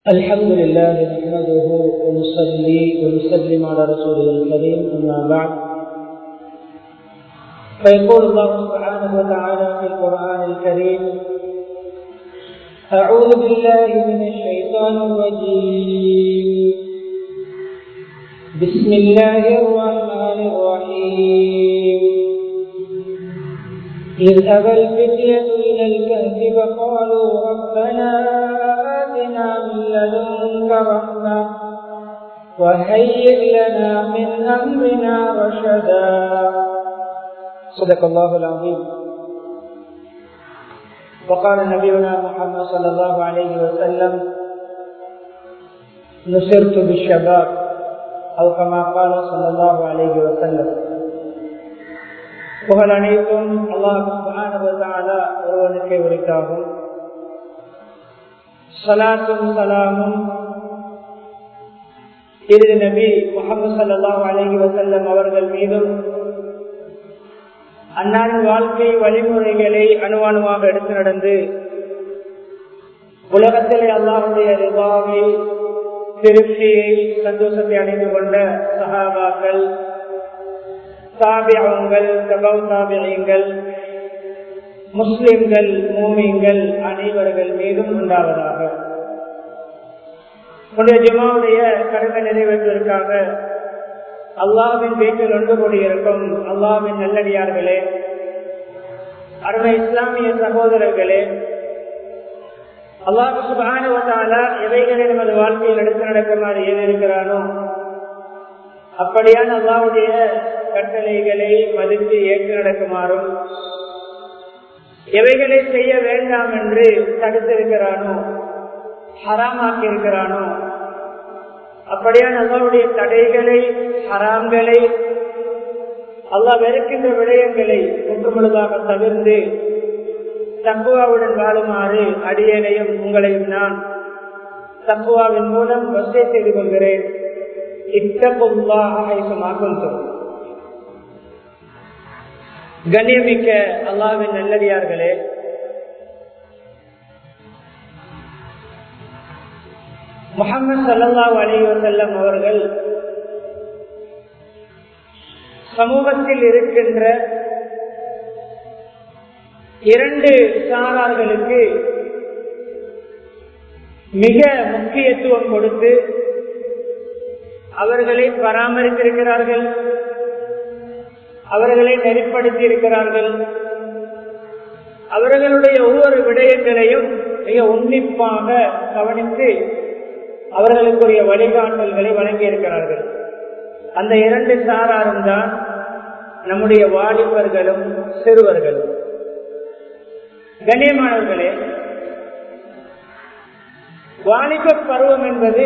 الحمد لله نحمده ونصلي ونسلم على رسوله الكريم أما بعد فيقول الله سبحانه وتعالى في القرآن الكريم أعوذ بالله من الشيطان الرجيم بسم الله الرحمن الرحيم إذ أبى الفتية إلى الكهف فقالوا ربنا آتنا من لدنك رحمة وهيئ لنا من أمرنا رشدا صدق الله العظيم وقال نبينا محمد صلى الله عليه وسلم نصرت بالشباب أو كما قال صلى الله عليه وسلم புகழ் அனைத்தும் அல்லாஹால ஒருவனுக்கே உரித்தாகும் சலாத்தும் சலாமும் இறுதி நபி முகமது சல்லாஹ் அலஹி வசல்லம் அவர்கள் மீதும் அன்னாரின் வாழ்க்கை வழிமுறைகளை அணுவானுவாக எடுத்து நடந்து உலகத்திலே அல்லாஹுடைய ரிபாவை திருப்தியை சந்தோஷத்தை அடைந்து கொண்ட சகாபாக்கள் தாபியங்கள் தபவ் தாபியங்கள் முஸ்லிம்கள் மூமிங்கள் அனைவர்கள் மீதும் உண்டாவதாக உடைய ஜிமாவுடைய கடமை நிறைவேற்றுவதற்காக அல்லாவின் வீட்டில் ஒன்று கூடியிருக்கும் அல்லாவின் நல்லடியார்களே அருமை இஸ்லாமிய சகோதரர்களே அல்லாஹு சுபானுவத்தால எவைகளை நமது வாழ்க்கையில் எடுத்து நடக்குமாறு ஏறிருக்கிறானோ அப்படியான அல்லாவுடைய கட்டளைகளை மதித்து ஏற்று நடக்குமாறும் எவைகளை செய்ய வேண்டாம் என்று தடுத்திருக்கிறானோ ஹராமாக்கி இருக்கிறானோ அப்படியான அல்லாவுடைய தடைகளை ஹராம்களை அல்லா வெறுக்கின்ற விடயங்களை முற்றுமுழுதாக தவிர்த்து தக்குவாவுடன் வாழுமாறு அடியேனையும் உங்களையும் நான் தக்குவாவின் மூலம் வசதி செய்து கொள்கிறேன் கண்ணியமிக்க அல்லாவின் நல்லடியார்களே முகமது சல்லாஹ் அலிவசல்லம் அவர்கள் சமூகத்தில் இருக்கின்ற இரண்டு சாரார்களுக்கு மிக முக்கியத்துவம் கொடுத்து அவர்களை பராமரித்திருக்கிறார்கள் அவர்களை நெறிப்படுத்தி இருக்கிறார்கள் அவர்களுடைய ஒவ்வொரு விடயங்களையும் மிக உன்னிப்பாக கவனித்து அவர்களுக்குரிய வழிகாட்டல்களை வழங்கியிருக்கிறார்கள் அந்த இரண்டு சாராரும் தான் நம்முடைய வாலிபர்களும் சிறுவர்களும் கண்ணியமானவர்களே வாலிப பருவம் என்பது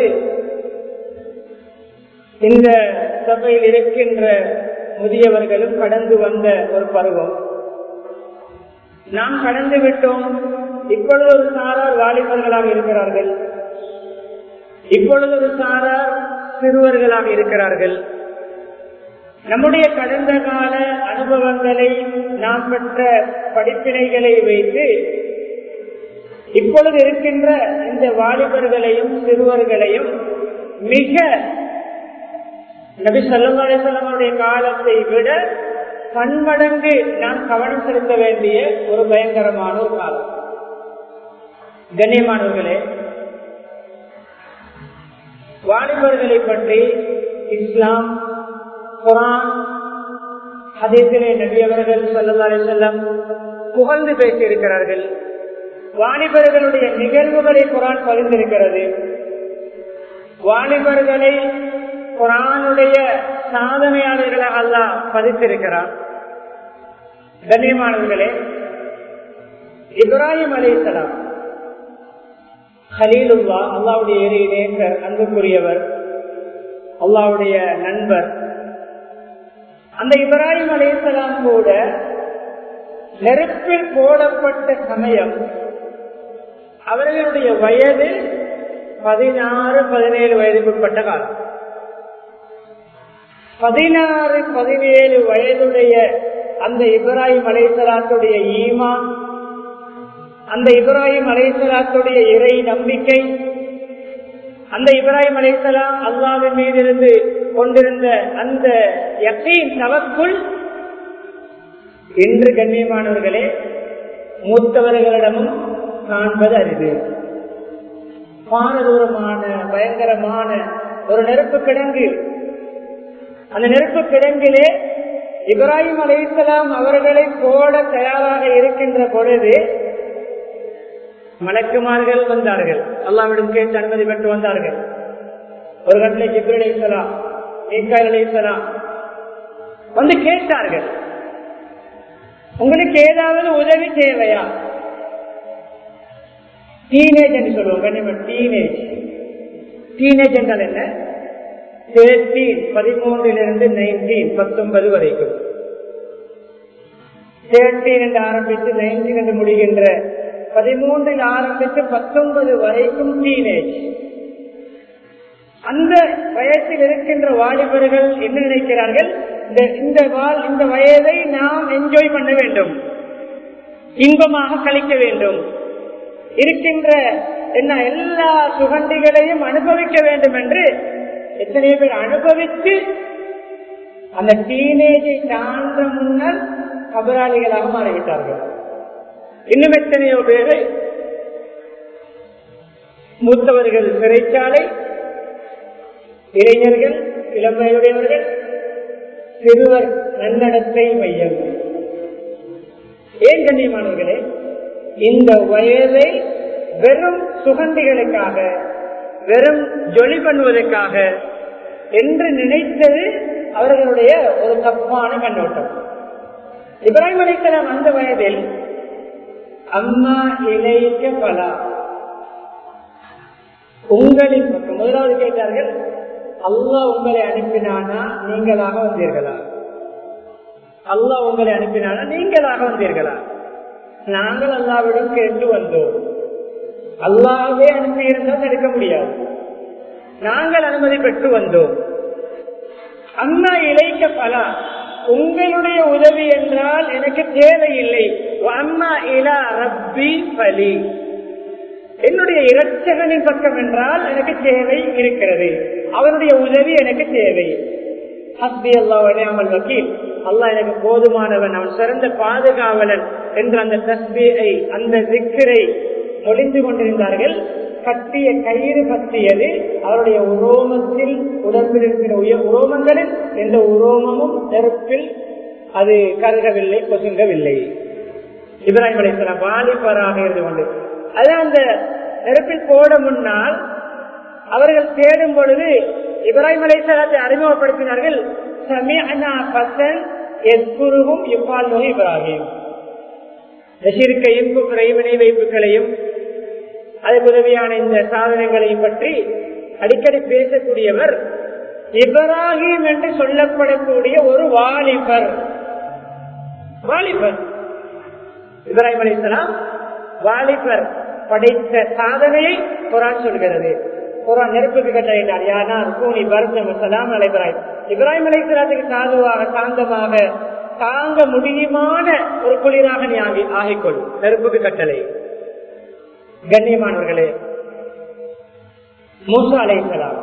இந்த சபையில் இருக்கின்ற முதியவர்களும் கடந்து வந்த ஒரு பருவம் நாம் கடந்து விட்டோம் இப்பொழுது ஒரு சாரார் வாலிபர்களாக இருக்கிறார்கள் இப்பொழுது ஒரு சாரார் சிறுவர்களாக இருக்கிறார்கள் நம்முடைய கடந்த கால அனுபவங்களை நாம் பெற்ற படிப்பினைகளை வைத்து இப்பொழுது இருக்கின்ற இந்த வாலிபர்களையும் சிறுவர்களையும் மிக நபி சல்லாசலமுடைய காலத்தை விட பன்மடங்கு நாம் கவனம் செலுத்த வேண்டிய ஒரு பயங்கரமான ஒரு காலம் கண்ணியமானவர்களே வாலிபர்களை பற்றி இஸ்லாம் குரான் ஹதீசிலே நபி அவர்கள் சல்லா செல்லம் புகழ்ந்து பேசியிருக்கிறார்கள் வாலிபர்களுடைய நிகழ்வுகளை குரான் பகிர்ந்திருக்கிறது வாலிபர்களை குரானுடைய சாதனையாளர்களாக அல்லா பதித்திருக்கிறார் கண்ணியமானவர்களே இப்ராஹிம் அலிசலாம் ஹலீலுல்லா அல்லாவுடைய எரி நேசர் அன்புக்குரியவர் அல்லாவுடைய நண்பர் அந்த இப்ராஹிம் அலிசலாம் கூட நெருப்பில் போடப்பட்ட சமயம் அவர்களுடைய வயது பதினாறு பதினேழு வயதுக்குட்பட்ட காலம் பதினாறு பதினேழு வயதுடைய அந்த இப்ராஹிம் அலைசலாத்துடைய ஈமான் அந்த இப்ராஹிம் அலைசலாத்துடைய இறை நம்பிக்கை அந்த இப்ராஹிம் அலைசலாம் அல்லாவின் மீது இருந்து கொண்டிருந்த அந்த யக்கீன் தவக்குள் இன்று கண்ணியமானவர்களே மூத்தவர்களிடமும் காண்பது அரிது பாரதூரமான பயங்கரமான ஒரு நெருப்பு கிடங்கு அந்த நெருப்பு கிடங்கிலே இப்ராஹிம் அலைசலாம் அவர்களை போட தயாராக இருக்கின்ற பொழுது மலக்குமார்கள் வந்தார்கள் அல்லாவிடம் கேட்டு அனுமதி பெற்று வந்தார்கள் ஒரு கட்டில ஜிப்ரி அலைசலாம் மீக்கால் அலைசலாம் வந்து கேட்டார்கள் உங்களுக்கு ஏதாவது உதவி தேவையா டீனேஜ் என்று சொல்லுவோம் கண்ணியமா டீனேஜ் டீனேஜ் என்றால் என்ன தேர்ட்டீன் பதிமூன்றிலிருந்து நைன்டீன் பத்தொன்பது வரைக்கும் தேர்ட்டீன் என்று ஆரம்பித்து நைன்டீன் என்று முடிகின்ற பதிமூன்றில் ஆரம்பித்து பத்தொன்பது வரைக்கும் டீனேஜ் அந்த வயசில் இருக்கின்ற வாலிபர்கள் என்ன நினைக்கிறார்கள் இந்த இந்த வயதை நாம் என்ஜாய் பண்ண வேண்டும் இன்பமாக கழிக்க வேண்டும் இருக்கின்ற என்ன எல்லா சுகண்டிகளையும் அனுபவிக்க வேண்டும் என்று எத்தனையோ பேர் அனுபவித்து அந்த டீனேஜை தாண்ட முன்னர் கபராளிகளாக மாறிவிட்டார்கள் இன்னும் எத்தனையோ பேரு மூத்தவர்கள் சிறைச்சாலை இளைஞர்கள் இளமையுடையவர்கள் சிறுவர் நன்னடத்தை மையம் ஏன் கண்ணியமானவர்களே இந்த வயதை வெறும் சுகண்டிகளுக்காக வெறும் ஜொலி பண்ணுவதற்காக என்று நினைத்தது அவர்களுடைய ஒரு தப்பான கண்ணோட்டம் இப்ராஹிம் அலிசலாம் அந்த வயதில் அம்மா இலைக்க பலா உங்களின் பக்கம் முதலாவது கேட்டார்கள் அல்லாஹ் உங்களை அனுப்பினானா நீங்களாக வந்தீர்களா அல்லாஹ் உங்களை அனுப்பினானா நீங்களாக வந்தீர்களா நாங்கள் அல்லாவிடம் கேட்டு வந்தோம் அல்லாவே அனுப்பி இருந்தால் தடுக்க முடியாது நாங்கள் அனுமதி பெற்று வந்தோம் அம்மா இழைக்க பலா உங்களுடைய உதவி என்றால் எனக்கு தேவையில்லை அம்மா இலா ரப்பி பலி என்னுடைய இரட்சகனின் பக்கம் என்றால் எனக்கு தேவை இருக்கிறது அவனுடைய உதவி எனக்கு தேவை ஹஸ்பி அல்லாமல் வக்கீல் அல்லாஹ் எனக்கு போதுமானவன் அவன் சிறந்த பாதுகாவலன் என்ற அந்த தஸ்பியை அந்த சிக்கரை நொழிந்து கொண்டிருந்தார்கள் கட்டிய கயிறு பற்றியது அவருடைய உரோமத்தில் உடம்பில் இருக்கிற உய உரோமங்களில் எந்த உரோமமும் நெருப்பில் அது கருகவில்லை பொசுங்கவில்லை இப்ராஹிம் அலிஸ்லாம் வாலிபராக இருந்து கொண்டு அது அந்த நெருப்பில் போட முன்னால் அவர்கள் தேடும் பொழுது இப்ராஹிம் அலிஸ்லாத்தை அறிமுகப்படுத்தினார்கள் எத்குருவும் இப்பால் நோய் இப்ராஹிம் சிறுக்கையும் குக்கரையும் இணை வைப்புகளையும் அதுக்கு உதவியான இந்த சாதனங்களையும் பற்றி அடிக்கடி பேசக்கூடியவர் இப்ராஹிம் என்று சொல்லப்படக்கூடிய ஒரு வாலிபர் வாலிபர் இப்ராஹிம் அலிஸ்லாம் வாலிபர் படைத்த சாதனையை குரான் சொல்கிறது குரான் நெருப்புக்கு கட்டளையிட்டார் யாரா கூனி பரதம் சலாம் அலைபராய் இப்ராஹிம் அலிஸ்லாத்துக்கு சாதுவாக சாந்தமாக தாங்க முடியுமான ஒரு குளிராக நீ ஆகி ஆகிக்கொள் நெருப்புக்கு கட்டளை கண்ணியமானவர்களே மூசா அலைசலாம்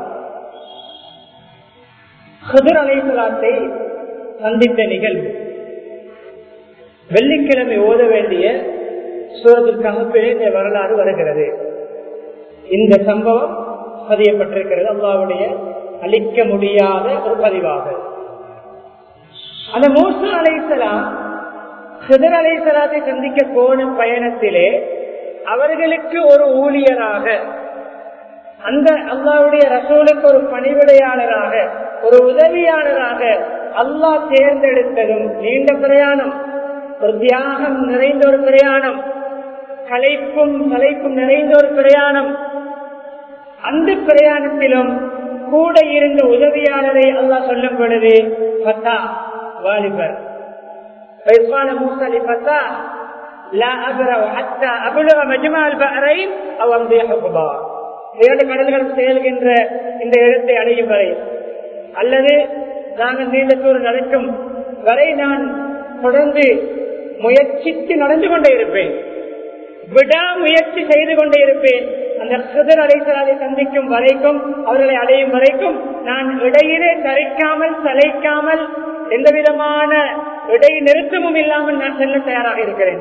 ஹுதர் அலைசலாத்தை சந்தித்த நிகழ்வு வெள்ளிக்கிழமை ஓத வேண்டிய சூரத்தில் ககப்பிலே இந்த வரலாறு வருகிறது இந்த சம்பவம் பதியப்பட்டிருக்கிறது அல்லாவுடைய அழிக்க முடியாத ஒரு பதிவாக அந்த மூசா அலைசலாம் சிதர் அலைசலாத்தை சந்திக்க போன பயணத்திலே அவர்களுக்கு ஒரு ஊழியராக அந்த அல்லாவுடைய ரசூலுக்கு ஒரு பணிவிடையாளராக ஒரு உதவியாளராக அல்லாஹ் தேர்ந்தெடுத்ததும் நீண்ட பிரயாணம் ஒரு தியாகம் நிறைந்த ஒரு பிரயாணம் கலைப்பும் கலைப்பும் நிறைந்த ஒரு பிரயாணம் அந்த பிரயாணத்திலும் கூட இருந்த உதவியாளரை அல்லாஹ் சொல்லும் பொழுது பத்தா வாலிபர் மூசலி பத்தா لا أبرأ حتى أبلغ مجمع البحرين أو أمضي حقبا இரண்டு கடல்கள் செயல்கின்ற இந்த இடத்தை அடையும் வரை அல்லது நாங்கள் நீண்ட தூரம் நடக்கும் வரை நான் தொடர்ந்து முயற்சித்து நடந்து கொண்டே இருப்பேன் விடா முயற்சி செய்து கொண்டே இருப்பேன் அந்த சுதர் அலைசலாலை சந்திக்கும் வரைக்கும் அவர்களை அடையும் வரைக்கும் நான் இடையிலே தரிக்காமல் சளைக்காமல் எந்த விதமான இடை நிறுத்தமும் இல்லாமல் நான் செல்ல தயாராக இருக்கிறேன்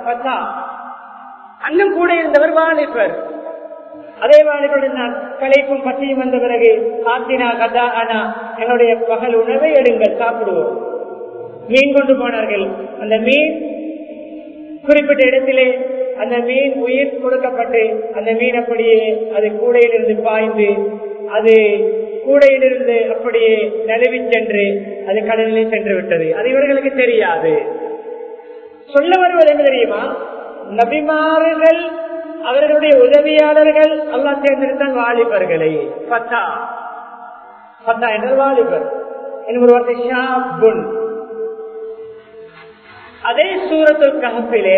அண்ணன் கூட இருந்தவர் வாலிபர் அதே வாலிபருடன் நான் கலைப்பும் பசியும் வந்த பிறகு ஆத்தினா கதா அனா எங்களுடைய பகல் உணவை எடுங்கள் சாப்பிடுவோம் மீன் கொண்டு போனார்கள் அந்த மீன் குறிப்பிட்ட இடத்திலே அந்த மீன் உயிர் கொடுக்கப்பட்டு அந்த மீன் அப்படியே அது கூடையிலிருந்து பாய்ந்து அது கூடையிலிருந்து அப்படியே நழுவி சென்று அது கடலிலே சென்று விட்டது அது இவர்களுக்கு தெரியாது சொல்ல வருவது என்ன தெரியுமா நபிமார்கள் அவர்களுடைய உதவியாளர்கள் அல்லா தேர்ந்தெடுத்தான் வாலிபர்களை பத்தா பத்தா என்றால் வாலிபர் இன்னும் ஒரு வார்த்தை ஷாபுன் அதே சூரத்துல் கஹப்பிலே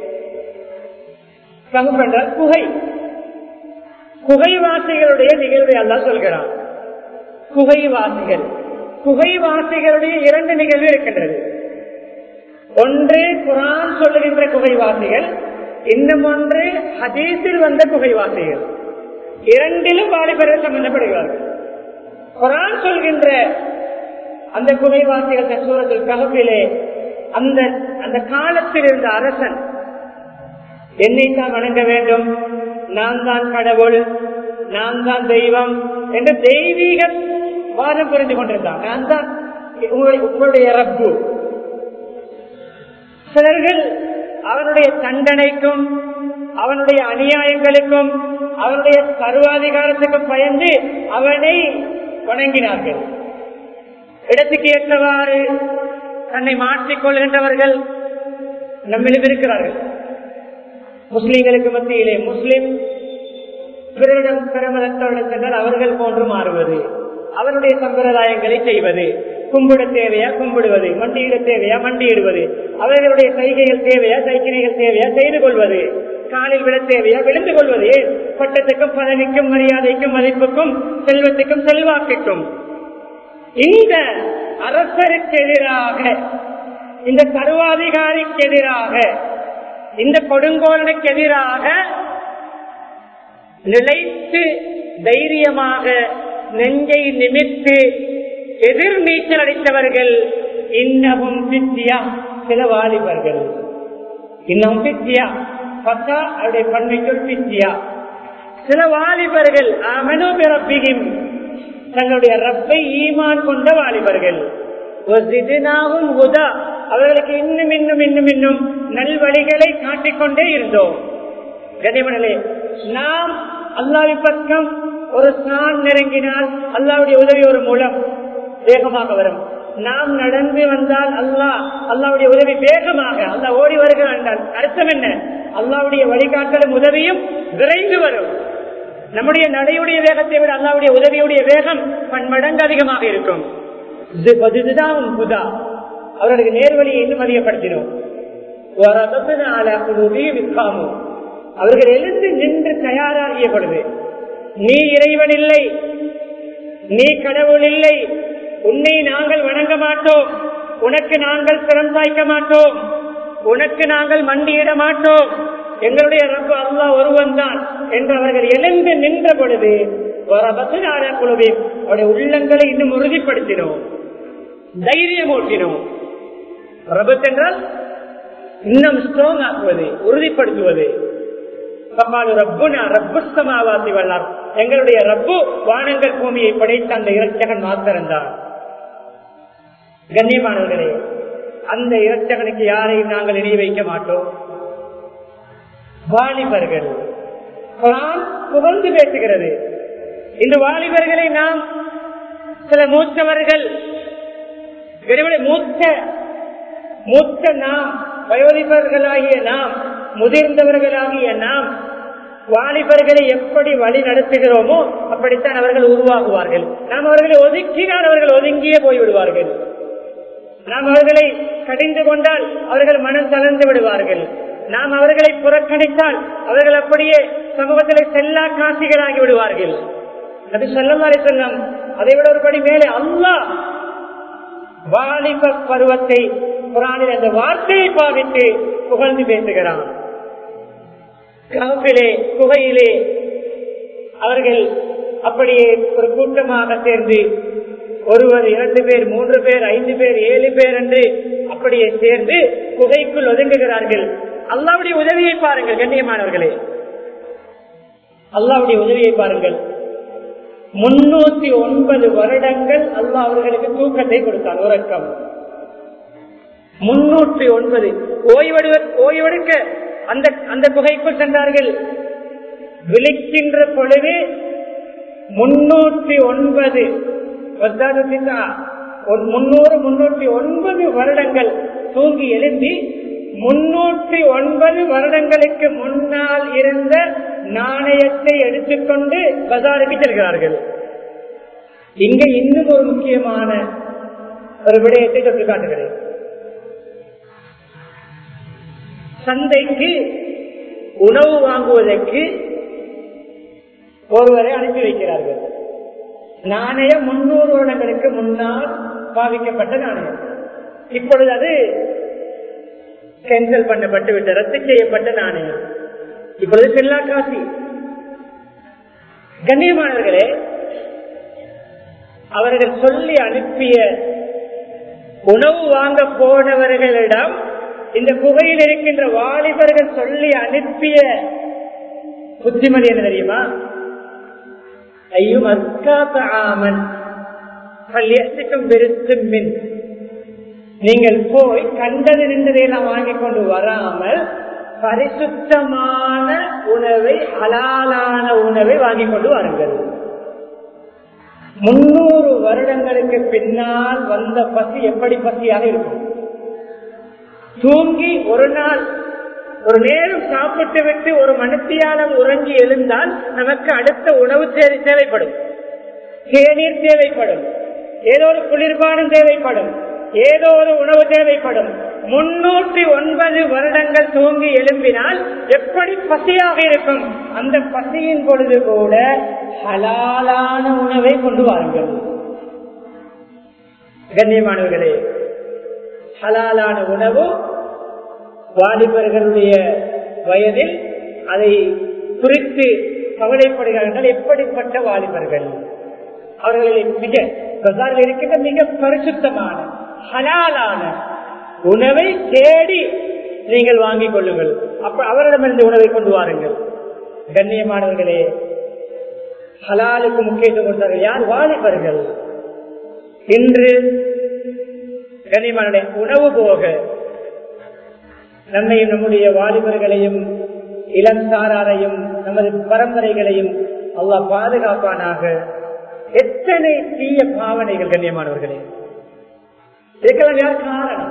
கஹப் என்றால் குகை குகைவாசிகளுடைய நிகழ்வை அல்லா சொல்கிறான் குகைவாசிகள் குகைவாசிகளுடைய இரண்டு நிகழ்வு இருக்கின்றது ஒன்று குரான் சொல்லுகின்ற குகைவாசிகள் இன்னும் ஒன்று ஹதீஸில் வந்த குகைவாசிகள் இரண்டிலும் வாலிபர்கள் சம்பந்தப்படுகிறார்கள் குரான் சொல்கின்ற அந்த குகைவாசிகள் சூரத்தில் ககப்பிலே அந்த அந்த காலத்தில் இருந்த அரசன் என்னை தான் வணங்க வேண்டும் நான் தான் கடவுள் நான் தான் தெய்வம் என்று தெய்வீக வாதம் புரிந்து கொண்டிருந்தான் நான் தான் உங்களுடைய ரப்பு சிலர்கள் அவனுடைய தண்டனைக்கும் அவனுடைய அநியாயங்களுக்கும் அவனுடைய சர்வாதிகாரத்துக்கும் பயந்து அவனை வணங்கினார்கள் இடத்துக்கு ஏற்றவாறு தன்னை மாற்றிக் கொள்கின்றவர்கள் நம்மிடம் இருக்கிறார்கள் முஸ்லிம்களுக்கு மத்தியிலே முஸ்லிம் பிறரிடம் பிரமலத்தோடு சென்றால் அவர்கள் போன்று மாறுவது அவருடைய சம்பிரதாயங்களை செய்வது கும்பிட தேவையா கும்பிடுவது மண்டியிட தேவையா மண்டியிடுவது அவர்களுடைய சைகைகள் தேவையா சைக்கிணைகள் தேவையா செய்து கொள்வது காலில் விட தேவையா விழுந்து கொள்வது பட்டத்துக்கும் பதவிக்கும் மரியாதைக்கும் மதிப்புக்கும் செல்வத்துக்கும் செல்வாக்குக்கும் இந்த அரசருக்கு எதிராக இந்த சர்வாதிகாரிக்கு எதிராக இந்த கொடுங்கோலனுக்கு எதிராக நிலைத்து தைரியமாக நெஞ்சை நிமித்து எதிர் நீச்சல் அடித்தவர்கள் இன்னமும் பித்தியா சில வாலிபர்கள் இன்னும் பித்தியா பத்தா அவருடைய பன்மைக்குள் பித்தியா சில வாலிபர்கள் அமனோ பிறப்பிகும் தங்களுடைய ரப்பை ஈமான் கொண்ட வாலிபர்கள் அவர்களுக்கு இன்னும் இன்னும் இன்னும் இன்னும் நல்வழிகளை காட்டிக்கொண்டே இருந்தோம் கனிமணலே நாம் அல்லாவி பக்கம் ஒரு சான் நெருங்கினால் அல்லாவுடைய உதவி ஒரு மூலம் வேகமாக வரும் நாம் நடந்து வந்தால் அல்லாஹ் அல்லாவுடைய உதவி வேகமாக அல்லா ஓடி வருகிறான் என்றால் அர்த்தம் என்ன அல்லாவுடைய வழிகாட்டலும் உதவியும் விரைந்து வரும் நம்முடைய நடையுடைய வேகத்தை விட அல்லாவுடைய உதவியுடைய வேகம் பன்மடங்கு அதிகமாக இருக்கும் இதுதான் புதா அவர்களுக்கு நேர்வழியை இன்னும் அதிகப்படுத்தினோம் அவர்கள் எழுந்து நின்று தயாராகிய பொழுது நீ இறைவன் இல்லை நீ கடவுள் இல்லை உன்னை நாங்கள் வணங்க மாட்டோம் உனக்கு நாங்கள் சிரம் சாய்க்க மாட்டோம் உனக்கு நாங்கள் மண்டியிட மாட்டோம் எங்களுடைய ரப்பு அல்லா ஒருவன் தான் என்று அவர்கள் எழுந்து நின்ற பொழுது குழுவே அவருடைய உள்ளங்களை இன்னும் உறுதிப்படுத்தினோம் தைரியம் ஊட்டினோம் ரபத் என்றால் இன்னும் ஸ்ட்ராங் ஆக்குவது உறுதிப்படுத்துவது ரப்புஸ்தமாவாசி வல்லார் எங்களுடைய ரப்பு வானங்கள் பூமியை படைத்த அந்த இரட்சகன் மாத்திரம்தான் கண்ணியமானவர்களே அந்த இரட்சகனுக்கு யாரையும் நாங்கள் இணை வைக்க மாட்டோம் வாலிபர்கள் புகழ்ந்து பேசுகிறது இந்த வாலிபர்களை நாம் சில மூத்தவர்கள் மூத்த மூத்த நாம் வயோதிபர்களாகிய நாம் முதிர்ந்தவர்களாகிய நாம் வாலிபர்களை எப்படி வழி நடத்துகிறோமோ அப்படித்தான் அவர்கள் உருவாகுவார்கள் நாம் அவர்களை ஒதுக்கினால் அவர்கள் ஒதுங்கியே போய்விடுவார்கள் நாம் அவர்களை கடிந்து கொண்டால் அவர்கள் மனம் தளர்ந்து விடுவார்கள் நாம் அவர்களை புறக்கணித்தால் அவர்கள் அப்படியே சமூகத்தில் செல்லா காசிகளாகி விடுவார்கள் அது சொல்லமாரி சொன்னம் அதை விட ஒருபடி மேலே அல்லா வாலிப பருவத்தை குரானில் அந்த வார்த்தையை பாவித்து புகழ்ந்து பேசுகிறான் கவுப்பிலே குகையிலே அவர்கள் அப்படியே ஒரு கூட்டமாக சேர்ந்து ஒருவர் இரண்டு பேர் மூன்று பேர் ஐந்து பேர் ஏழு பேர் என்று அப்படியே சேர்ந்து குகைக்குள் ஒதுங்குகிறார்கள் அல்லாவுடைய உதவியை பாருங்கள் கண்ணியமானவர்களே அல்லாவுடைய உதவியை பாருங்கள் முன்னூத்தி ஒன்பது வருடங்கள் அல்லாஹ் அவர்களுக்கு தூக்கத்தை கொடுத்தான் உறக்கம் முன்னூற்றி ஒன்பது ஓய்வெடு ஓய்வெடுக்க அந்த அந்த குகைக்குள் சென்றார்கள் விழிக்கின்ற பொழுது முன்னூற்றி ஒன்பது முன்னூறு முன்னூற்றி ஒன்பது வருடங்கள் தூங்கி எழுந்தி முன்னூற்றி ஒன்பது வருடங்களுக்கு முன்னால் இருந்த நாணயத்தை எடுத்துக்கொண்டு பஜாருக்கு செல்கிறார்கள் இங்க இன்னும் ஒரு முக்கியமான ஒரு விடயத்தை தொட்டு காட்டுகிறேன் சந்தைக்கு உணவு வாங்குவதற்கு ஒருவரை அனுப்பி வைக்கிறார்கள் நாணயம் முன்னூறு வருடங்களுக்கு முன்னால் பாவிக்கப்பட்ட நாணயம் இப்பொழுது அது கேன்சல் பண்ணப்பட்டு விட்டு ரத்து செய்யப்பட்ட நாணயம் இப்பொழுது செல்லா காசி கண்ணியமானவர்களே அவர்கள் சொல்லி அனுப்பிய உணவு வாங்க போனவர்களிடம் இந்த குகையில் இருக்கின்ற வாலிபர்கள் சொல்லி அனுப்பிய புத்திமதி என்ன தெரியுமா ஐயும் அற்காத்த ஆமன் பள்ளியத்துக்கும் பெருத்தும் மின் நீங்கள் போய் கண்டது நின்றதையெல்லாம் வாங்கிக் கொண்டு வராமல் பரிசுத்தமான உணவை ஹலாலான உணவை வாங்கிக் கொண்டு வாருங்கள் முன்னூறு வருடங்களுக்கு பின்னால் வந்த பசி எப்படி பசியாக இருக்கும் தூங்கி ஒரு நாள் ஒரு நேரம் சாப்பிட்டு விட்டு ஒரு மனுத்தியாலம் உறங்கி எழுந்தால் நமக்கு அடுத்த உணவு தேவை தேவைப்படும் தேநீர் தேவைப்படும் ஏதோ ஒரு குளிர்பானம் தேவைப்படும் ஏதோ ஒரு உணவு தேவைப்படும் முன்னூற்றி ஒன்பது வருடங்கள் தூங்கி எழும்பினால் எப்படி பசியாக இருக்கும் அந்த பசியின் பொழுது கூட ஹலாலான உணவை கொண்டு வாருங்கள் கண்ணியமானவர்களே ஹலாலான உணவு வாலிபர்களுடைய வயதில் அதை குறித்து கவலைப்படுகிறார்கள் எப்படிப்பட்ட வாலிபர்கள் அவர்களை மிக பசாரில் இருக்கின்ற மிக பரிசுத்தமான ஹலாலான உணவை தேடி நீங்கள் வாங்கிக் கொள்ளுங்கள் அப்ப அவரிடமிருந்து உணவை கொண்டு வாருங்கள் கண்ணியமானவர்களே ஹலாலுக்கு முக்கியத்துவம் கொடுத்தார்கள் யார் வாலிபர்கள் இன்று கண்ணியமான உணவு போக நம்மையும் நம்முடைய வாலிபர்களையும் இளம் சாராரையும் நமது பரம்பரைகளையும் அல்லாஹ் பாதுகாப்பானாக எத்தனை தீய பாவனைகள் கண்ணியமானவர்களே இதுக்கெல்லாம் யார் காரணம்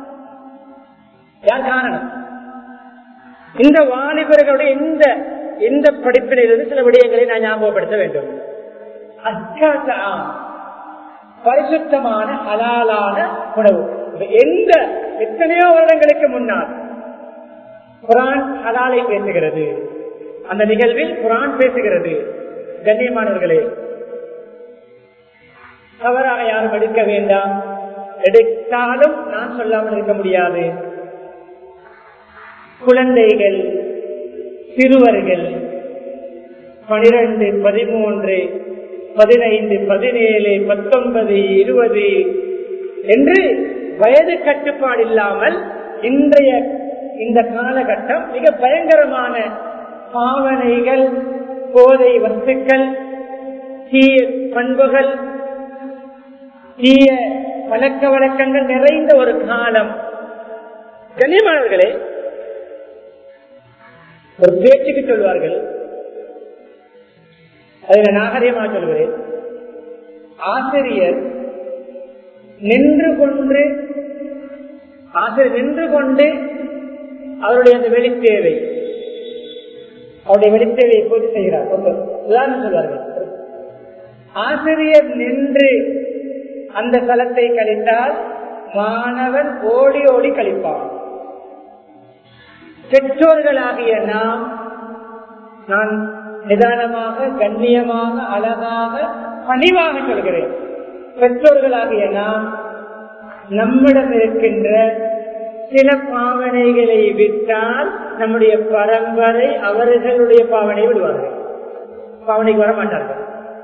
யார் காரணம் இந்த வாலிபர்களுடைய இந்த இந்த படிப்பிலிருந்து சில விடயங்களை நான் ஞாபகப்படுத்த வேண்டும் அச்சாசா பரிசுத்தமான ஹலாலான உணவு எந்த எத்தனையோ வருடங்களுக்கு முன்னால் குரான் ஹலாலை பேசுகிறது அந்த நிகழ்வில் குரான் பேசுகிறது கண்ணியமானவர்களே தவறாக யாரும் எடுக்க வேண்டாம் எடுத்தாலும் நான் சொல்லாமல் இருக்க முடியாது குழந்தைகள் சிறுவர்கள் பனிரெண்டு பதிமூன்று பதினைந்து பதினேழு பத்தொன்பது இருபது என்று வயது கட்டுப்பாடு இல்லாமல் இன்றைய இந்த காலகட்டம் மிக பயங்கரமான பாவனைகள் போதை வஸ்துக்கள் தீய பண்புகள் தீய பழக்க வழக்கங்கள் நிறைந்த ஒரு காலம் கண்ணியமானவர்களே ஒரு பேச்சுக்கு சொல்வார்கள் அதில் நாகரிகமாக சொல்கிறேன் ஆசிரியர் நின்று கொண்டு ஆசிரியர் நின்று கொண்டு அவருடைய அந்த வெளித்தேவை அவருடைய வெளித்தேவையை பூர்த்தி செய்கிறார் ஒரு உதாரணம் சொல்வார்கள் ஆசிரியர் நின்று அந்த தளத்தை கழித்தால் மாணவன் ஓடி ஓடி கழிப்பான் பெற்றோர்களாகிய நாம் நான் நிதானமாக கண்ணியமாக அழகாக பணிவாக சொல்கிறேன் பெற்றோர்களாகிய நாம் நம்மிடம் இருக்கின்ற சில பாவனைகளை விட்டால் நம்முடைய பரம்பரை அவர்களுடைய பாவனை விடுவார்கள் பாவனைக்கு வர மாட்டார்கள்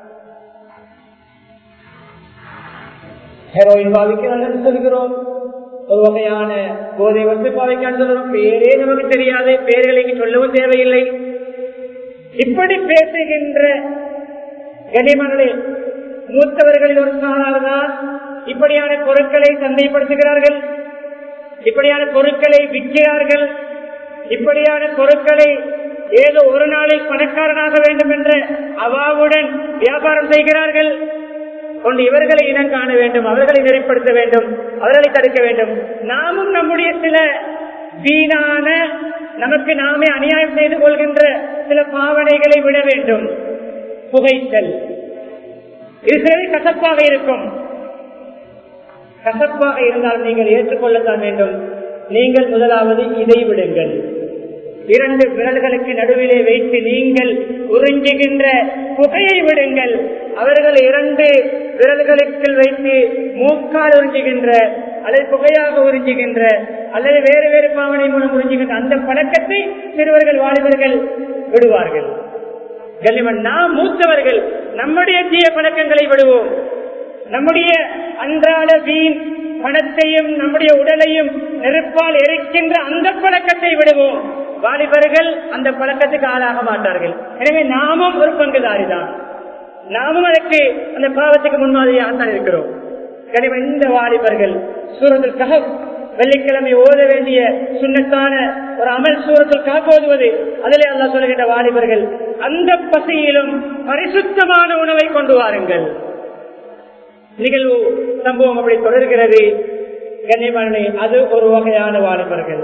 ஹெரோயின் பாவிக்கிறார்கள் சொல்கிறோம் ஒரு வகையான போதை வந்து பாவிக்கான்னு சொல்றோம் பேரே நமக்கு தெரியாது பேர்களை சொல்லவும் தேவையில்லை இப்படி பேசுகின்ற கனிமங்களே மூத்தவர்களில் ஒரு சாரார்தான் இப்படியான பொருட்களை சந்தைப்படுத்துகிறார்கள் இப்படியான பொருட்களை விற்கிறார்கள் இப்படியான பொருட்களை ஏதோ ஒரு நாளில் பணக்காரனாக வேண்டும் என்ற அவாவுடன் வியாபாரம் செய்கிறார்கள் கொண்டு இவர்களை இனம் காண வேண்டும் அவர்களை நெறிப்படுத்த வேண்டும் அவர்களை தடுக்க வேண்டும் நாமும் நம்முடைய சில வீணான நமக்கு நாமே அநியாயம் செய்து கொள்கின்ற சில பாவனைகளை விட வேண்டும் புகைத்தல் இது சிலர் கசப்பாக இருக்கும் கசப்பாக இருந்தால் நீங்கள் ஏற்றுக்கொள்ளத்தான் வேண்டும் நீங்கள் முதலாவது இதை விடுங்கள் இரண்டு விரல்களுக்கு நடுவிலே வைத்து நீங்கள் உறிஞ்சுகின்ற புகையை விடுங்கள் அவர்கள் இரண்டு விரல்களுக்குள் வைத்து மூக்கால் உறிஞ்சுகின்ற அல்லது புகையாக உறிஞ்சுகின்ற அல்லது வேறு வேறு பாவனை மூலம் உறிஞ்சுகின்ற அந்த பழக்கத்தை சிறுவர்கள் வாலிபர்கள் விடுவார்கள் கல்லிமன் நாம் மூத்தவர்கள் நம்முடைய தீய பழக்கங்களை விடுவோம் நம்முடைய அன்றாட வீண் பணத்தையும் நம்முடைய உடலையும் நெருப்பால் எரிக்கின்ற அந்த பழக்கத்தை விடுவோம் வாலிபர்கள் அந்த பழக்கத்துக்கு ஆளாக மாட்டார்கள் எனவே நாமும் ஒரு பங்குதாரிதான் நாமும் அதற்கு அந்த பாவத்துக்கு முன்மாதிரியாகத்தான் இருக்கிறோம் எனவே இந்த வாலிபர்கள் சூரத்தில் கக வெள்ளிக்கிழமை ஓத வேண்டிய சுண்ணத்தான ஒரு அமல் சூரத்தில் காப்போதுவது அதிலே அல்லா சொல்கின்ற வாலிபர்கள் அந்த பசியிலும் பரிசுத்தமான உணவை கொண்டு வாருங்கள் நிகழ்வு சம்பவம் அப்படி தொடர்கிறது கண்ணியமான அது ஒரு வகையான வாலிபர்கள்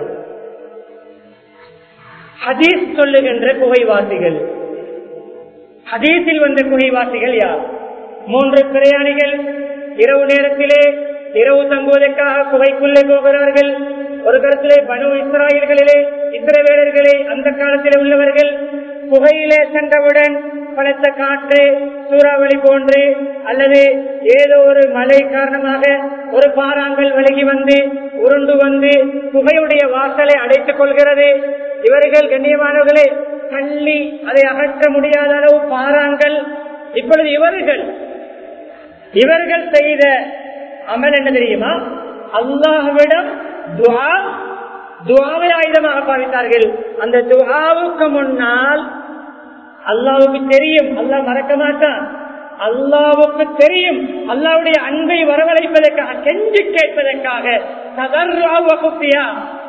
ஹதீஸ் சொல்லுகின்ற குகைவாசிகள் ஹதீஸில் வந்த குகைவாசிகள் யார் மூன்று பிரயாணிகள் இரவு நேரத்திலே இரவு தங்குவதற்காக குகைக்குள்ளே போகிறார்கள் ஒரு கருத்திலே பனு இஸ்ராயல்களிலே இஸ்ரவேலர்களே அந்த காலத்தில் உள்ளவர்கள் புகையிலே சென்றவுடன் பலத்த காற்று சூறாவளி போன்று அல்லது ஏதோ ஒரு மழை காரணமாக ஒரு பாறாங்கல் விலகி வந்து உருண்டு வந்து புகையுடைய வாசலை அடைத்துக் கொள்கிறது இவர்கள் கண்ணியமானவர்களே தள்ளி அதை அகற்ற முடியாத அளவு பாறாங்கள் இப்பொழுது இவர்கள் இவர்கள் செய்த அமல் என்ன தெரியுமா அல்லாஹ்விடம் துவா துவாவை ஆயுதமாக பாவித்தார்கள் அந்த துவாவுக்கு முன்னால் அல்லாவுக்கு தெரியும் அல்லாஹ் மறக்க மாட்டான் அல்லாவுக்கு தெரியும் அல்லாவுடைய அன்பை வரவழைப்பதற்காக கெஞ்சு கேட்பதற்காக சதர்ராவுபியா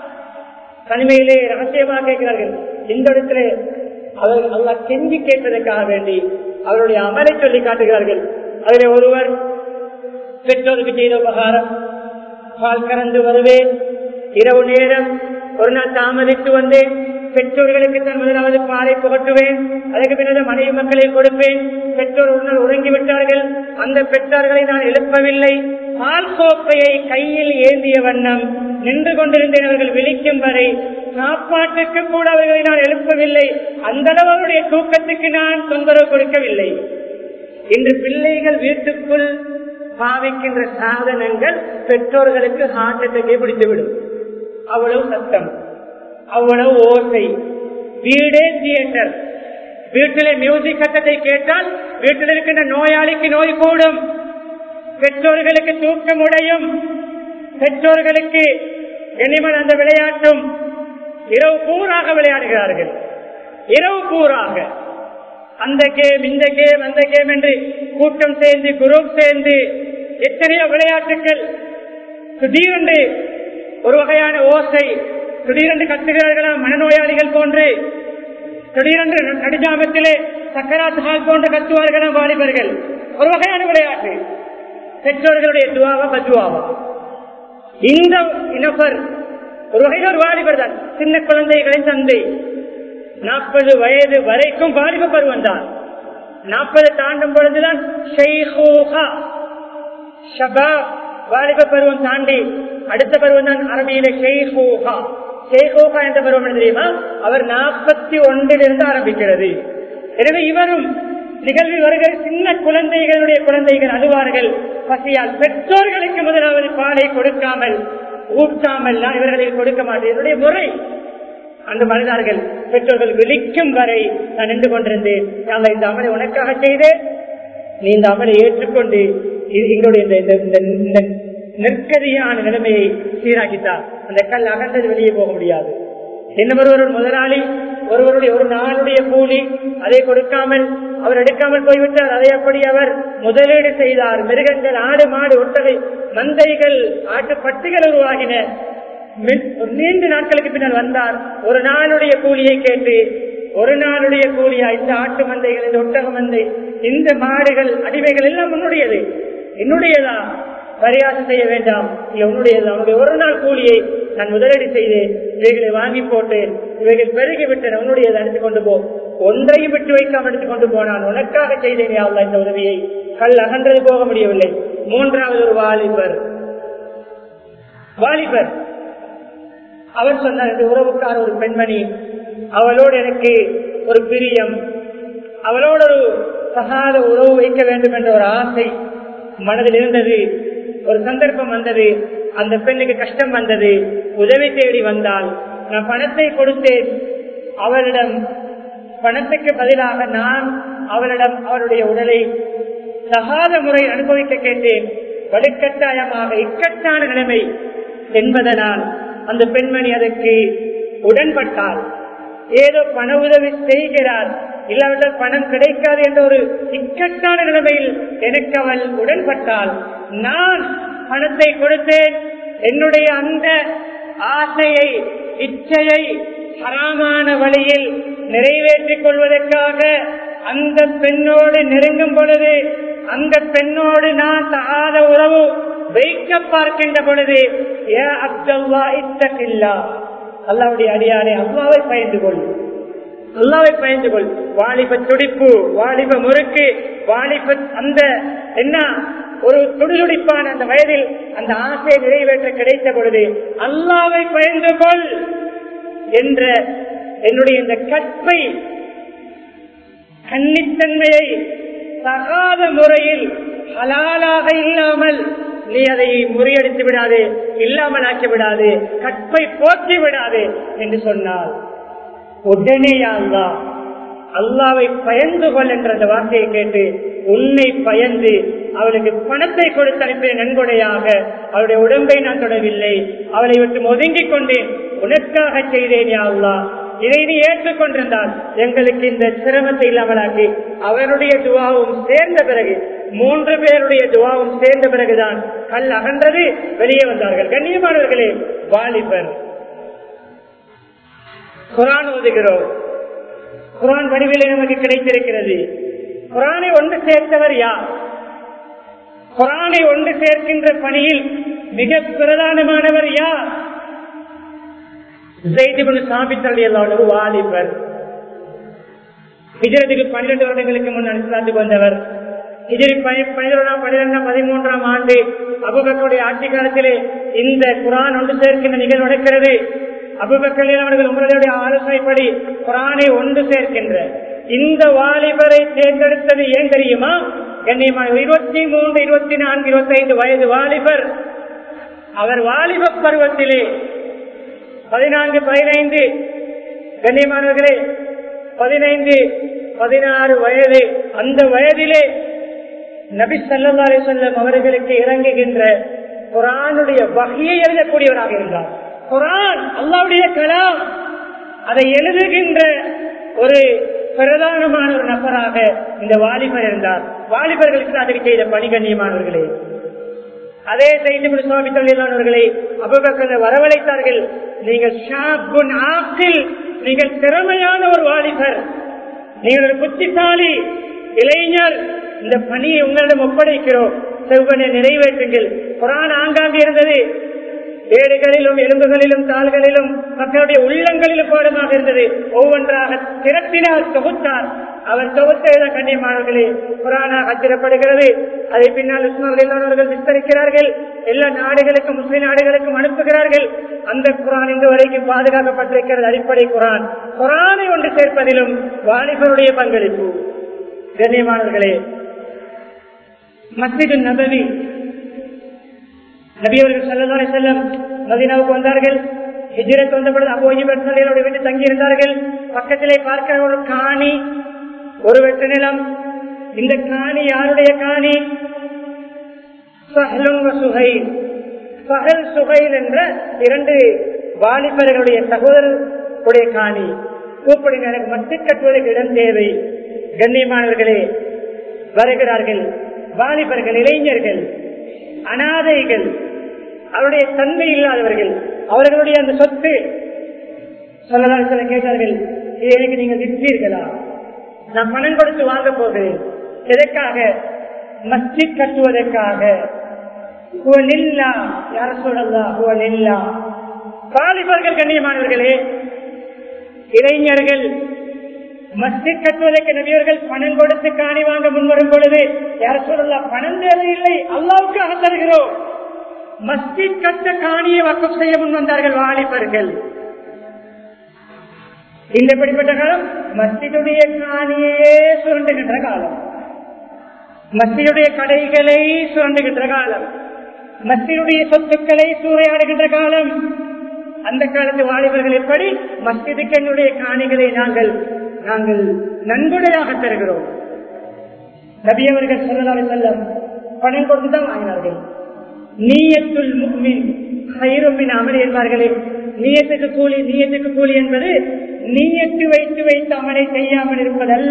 தனிமையிலே ரகசியமாக கேட்கிறார்கள் இந்த இடத்துல அவர் அல்லாஹ் கெஞ்சி கேட்பதற்காக வேண்டி அவருடைய அமலை சொல்லி காட்டுகிறார்கள் அதில் ஒருவர் பெற்றோருக்கு செய்த உபகாரம் பால் கறந்து வருவேன் இரவு நேரம் ஒரு நாள் தாமதித்து வந்தேன் பெற்றோர்களுக்கு தான் முதலாவது பாலை புகட்டுவேன் அதுக்கு பின்னர் மனைவி மக்களை கொடுப்பேன் பெற்றோர் ஒரு நாள் உறங்கி விட்டார்கள் அந்த பெற்றார்களை நான் எழுப்பவில்லை பால் கோப்பையை கையில் ஏந்திய வண்ணம் நின்று கொண்டிருந்தேன் அவர்கள் விழிக்கும் வரை சாப்பாட்டுக்கு கூட அவர்களை நான் எழுப்பவில்லை அந்த அளவு அவருடைய தூக்கத்துக்கு நான் தொந்தரவு கொடுக்கவில்லை இன்று பிள்ளைகள் வீட்டுக்குள் பாவிக்கின்ற சாதனங்கள் பெற்றோர்களுக்கு ஹார்ட் அட்டாக்கே பிடித்துவிடும் அவ்வளவு சத்தம் அவ்வளவு ஓசை வீடே தியேட்டர் வீட்டிலே மியூசிக் சத்தத்தை கேட்டால் வீட்டில் இருக்கின்ற நோயாளிக்கு நோய் கூடும் பெற்றோர்களுக்கு தூக்கம் உடையும் பெற்றோர்களுக்கு இனிமன் அந்த விளையாட்டும் இரவு பூராக விளையாடுகிறார்கள் இரவு பூராக அந்த கேம் இந்த கேம் அந்த கேம் என்று கூட்டம் சேர்ந்து குரூப் சேர்ந்து எத்தனையோ விளையாட்டுகள் திடீரென்று ஒரு வகையான ஓசை திடீரென்று கத்துகிறார்களா மனநோயாளிகள் போன்று திடீரென்று நடுஜாமத்திலே சக்கராத் ஹால் போன்று கத்துவார்களா வாலிபர்கள் ஒரு வகையான விளையாட்டு பெற்றோர்களுடைய துவாவா பத்துவாவா இந்த இனப்பர் ஒரு வகையில் ஒரு வாலிபர் தான் சின்ன குழந்தைகளின் தந்தை நாற்பது வயது வரைக்கும் வாலிப பருவம் தான் நாற்பது தாண்டும் பொழுதுதான் வாலிப பருவம் தாண்டி அடுத்த பருவம் தான் அரபியில ஷெய்ஹூஹா ஷெய்ஹூஹா என்ற பருவம் தெரியுமா அவர் நாற்பத்தி ஒன்றிலிருந்து ஆரம்பிக்கிறது எனவே இவரும் நிகழ்வில் வருகிற சின்ன குழந்தைகளுடைய குழந்தைகள் அழுவார்கள் பசியால் பெற்றோர்களுக்கு முதலாவது பாலை கொடுக்காமல் ஊட்டாமல் நான் இவர்களை கொடுக்க மாட்டேன் என்னுடைய முறை அந்த மனிதர்கள் பெற்றோர்கள் விழிக்கும் வரை நான் நின்று கொண்டிருந்தேன் நான் இந்த அமலை உனக்காக செய்தேன் நீ இந்த அமலை ஏற்றுக்கொண்டு இ- எங்களுடைய இந்த- இந்த- இந்த- இந்த நெருக்கடியான நிலைமையை சீராக்கித்தார் அந்த கல் அகன்றது வெளியே போக முடியாது இன்னும் ஒருவர் முதலாளி ஒருவருடைய ஒரு நாளுடைய கூலி அதை கொடுக்காமல் அவர் எடுக்காமல் போய்விட்டார் அதை அப்படி அவர் முதலீடு செய்தார் மிருகங்கள் ஆடு மாடு ஒட்டகை மந்தைகள் ஆட்டுப்பட்டிகள் உருவாகின மின்- ஒரு நீண்ட நாட்களுக்கு பின்னால் வந்தார் ஒரு நாளுடைய கூலியை கேட்டு ஒரு நாளுடைய கூலியா இந்த ஆட்டு மந்தைகள் இந்த ஒட்டக மந்தை இந்த மாடுகள் அடிமைகள் எல்லாம் உன்னுடையது என்னுடையதா பரியாசம் செய்ய வேண்டாம் இல்ல உன்னுடையது அவனுடைய ஒரு நாள் கூலியை நான் முதலீடு செய்தேன் இவைகளை வாங்கி போட்டேன் இவைகள் பெருகி விட்டன உன்னுடையதை எடுத்துக் கொண்டு போ ஒன்றையும் விட்டு வைக்காமல் எடுத்துக் கொண்டு போனான் உனக்காக செய்தேன் யாவ்லா இந்த உதவியை கல் அகன்றது போக முடியவில்லை மூன்றாவது ஒரு வாலிபர் வாலிபர் அவர் சொன்னார் இந்த உறவுக்கார ஒரு பெண்மணி அவளோடு எனக்கு ஒரு பிரியம் அவளோடு ஒரு சகாத உறவு வைக்க வேண்டும் என்ற ஒரு ஆசை மனதில் இருந்தது ஒரு சந்தர்ப்பம் வந்தது அந்த பெண்ணுக்கு கஷ்டம் வந்தது உதவி தேடி வந்தால் நான் பணத்தை கொடுத்தேன் அவளிடம் பணத்துக்கு பதிலாக நான் அவளிடம் அவருடைய உடலை சகாத முறையில் அனுபவிக்க கேட்டேன் வலுக்கட்டாயமாக இக்கட்டான நிலைமை என்பதனால் அந்த பெண்மணி அதற்கு உடன்பட்டாள் ஏதோ பண உதவி செய்கிறார் இல்லாவிட்டால் பணம் கிடைக்காது என்ற ஒரு இக்கட்டான நிலைமையில் எனக்கு அவள் உடன்பட்டாள் நான் பணத்தை கொடுத்தேன் என்னுடைய அந்த ஆசையை இச்சையை ஹராமான வழியில் நிறைவேற்றிக் கொள்வதற்காக அந்த பெண்ணோடு நெருங்கும் பொழுது அந்த பெண்ணோடு நான் தகாத உறவு வைக்க பார்க்கின்ற பொழுது ஏ அப்துல்லா இத்தகில்லா அல்லாவுடைய அடியாரே அல்லாவை பயந்து கொள் அல்லாவை பயந்து கொள் வாலிப துடிப்பு வாலிப முறுக்கு வாலிப அந்த என்ன ஒரு துடிதுடிப்பான அந்த வயதில் அந்த ஆசையை நிறைவேற்ற கிடைத்த பொழுது அல்லாவை பயந்து கொள் என்ற என்னுடைய இந்த கற்பை கன்னித்தன்மையை தகாத முறையில் ஹலாலாக இல்லாமல் நீ அதை முறியடித்து விடாது இல்லாமல் ஆக்கி விடாது கற்பை போற்றி விடாது என்று சொன்னால் உடனே அல்லா அல்லாவை பயந்து கொள் என்ற அந்த வார்த்தையை கேட்டு உன்னை பயந்து அவளுக்கு பணத்தை கொடுத்து அனுப்பிய நன்கொடையாக அவளுடைய உடம்பை நான் தொடவில்லை அவளை விட்டு ஒதுங்கிக் கொண்டேன் உனக்காக செய்தேன் யா அல்லா இதை நீ ஏற்றுக்கொண்டிருந்தால் எங்களுக்கு இந்த சிரமத்தை இல்லாமலாக்கி அவருடைய துவாவும் சேர்ந்த பிறகு மூன்று பேருடைய துவாவும் சேர்ந்த பிறகுதான் கல் அகன்றது வெளியே வந்தார்கள் கண்ணியமானவர்களே வாலிபர் குரான் ஓதுகிறோம் குரான் வடிவிலே நமக்கு கிடைத்திருக்கிறது குரானை ஒன்று சேர்த்தவர் யார் குரானை ஒன்று சேர்க்கின்ற பணியில் மிக பிரதானமானவர் யார் சாபித்தல் வாலிபர் ஹிஜரத்துக்கு பன்னிரண்டு வருடங்களுக்கு முன் அனுசலாத்துக்கு வந்தவர் ஹிஜரி பனிரெண்டாம் பனிரெண்டாம் பதிமூன்றாம் ஆண்டு அபுபக்கருடைய ஆட்சி காலத்திலே இந்த குரான் ஒன்று சேர்க்கின்ற நிகழ்வு நடக்கிறது அபுபக்கரில் அவர்கள் உங்களுடைய ஆலோசனைப்படி குரானை ஒன்று சேர்க்கின்ற இந்த வாலிபரை தேர்ந்தெடுத்தது ஏன் தெரியுமா கண்ணியமான இருபத்தி மூன்று இருபத்தி நான்கு இருபத்தி ஐந்து வயது வாலிபர் அவர் வாலிப பருவத்திலே பதினான்கு பதினைந்து கண்ணியமானவர்களே பதினைந்து பதினாறு வயது அந்த வயதிலே நபி சல்லா செல்லம் அவர்களுக்கு இறங்குகின்ற குரானுடைய வகையை எழுதக்கூடியவராக இருந்தார் குரான் அல்லாவுடைய கலாம் அதை எழுதுகின்ற ஒரு பிரதானமான ஒரு நபராக இந்த வாலிபர் இருந்தார் வாலிபர்களுக்கு அதற்கு செய்த பணி கண்ணியமானவர்களே அதே செய்தி சுவாமி தொழிலாளர்களை அபுபக்கர் வரவழைத்தார்கள் நீங்கள் ஷாப்புன் ஆக்கில் நீங்கள் திறமையான ஒரு வாலிபர் நீங்கள் ஒரு புத்திசாலி இளைஞர் இந்த பணியை உங்களிடம் ஒப்படைக்கிறோம் செவ்வனை நிறைவேற்றுங்கள் குரான் ஆங்காங்கே இருந்தது ஏடுகளிலும் எலும்புகளிலும் தாள்களிலும் மக்களுடைய உள்ளங்களிலும் பாடமாக இருந்தது ஒவ்வொன்றாக திரட்டினார் தொகுத்தார் அவர் தொகுத்த கண்ணியமானவர்களே குரானாக அச்சிடப்படுகிறது அதை பின்னால் உஸ்மாவர்கள் விஸ்தரிக்கிறார்கள் எல்லா நாடுகளுக்கும் முஸ்லிம் நாடுகளுக்கும் அனுப்புகிறார்கள் அந்த குரான் இன்று வரைக்கும் பாதுகாக்கப்பட்டிருக்கிறது அடிப்படை குரான் குரானை ஒன்று சேர்ப்பதிலும் வாலிபருடைய பங்களிப்பு கண்ணியமானவர்களே மஸ்ஜிது நபவி நபி அவர்கள் செல்லதாரை செல்லம் மதினாவுக்கு வந்தார்கள் ஹிஜரத் வந்த பொழுது அபோஜிபர்களோடு வீட்டு தங்கி இருந்தார்கள் பக்கத்திலே பார்க்கிற ஒரு காணி ஒரு வெட்டு நிலம் இந்த காணி யாருடைய காணி சுகைல் சஹல் சுகைல் என்ற இரண்டு வாலிபர்களுடைய சகோதரருடைய காணி கூப்பிடுங்க எனக்கு மட்டு கட்டுவதற்கு இடம் தேவை கண்ணியமானவர்களே வருகிறார்கள் வாலிபர்கள் இளைஞர்கள் அனாதைகள் அவருடைய தன்மை இல்லாதவர்கள் அவர்களுடைய அந்த சொத்து சொல்லலாம் கேட்டார்கள் எனக்கு நீங்க விற்றீர்களா நான் பணம் கொடுத்து வாங்க போகிறேன் எதற்காக மஸ்ஜித் கட்டுவதற்காக யார சொல்லலாம் வாலிபர்கள் கண்ணியமானவர்களே இளைஞர்கள் மஸ்ஜித் கட்டுவதற்கு நபியவர்கள் பணம் கொடுத்து காணி வாங்க முன்வரும் பொழுது யார சொல்லலாம் பணம் தேவையில்லை அல்லாவுக்காக தருகிறோம் மஸ்ஜித் கட்ட காணியை வக்கம் செய்ய முன் வந்தார்கள் வாலிபர்கள் இந்த எப்படிப்பட்ட காலம் மஸ்ஜிதுடைய காணியே சுரண்டுகின்ற காலம் மஸ்ஜிதுடைய கடைகளை சுரண்டுகின்ற காலம் மஸ்ஜிதுடைய சொத்துக்களை சூறையாடுகின்ற காலம் அந்த காலத்து வாலிபர்கள் எப்படி மஸ்ஜிதுக்கு என்னுடைய காணிகளை நாங்கள் நாங்கள் நன்கொடையாக தருகிறோம் நபியவர்கள் சொல்லலாறு செல்லம் பணம் கொடுத்துதான் வாங்கினார்கள் நீயத்துள் முக்மின் ஹைரமின் அமல் என்பார்களே நீயத்துக்கு கூலி நீயத்துக்கு கூலி என்பது நீயத்து வைத்து வைத்து அமலை செய்யாமல் இருப்பதல்ல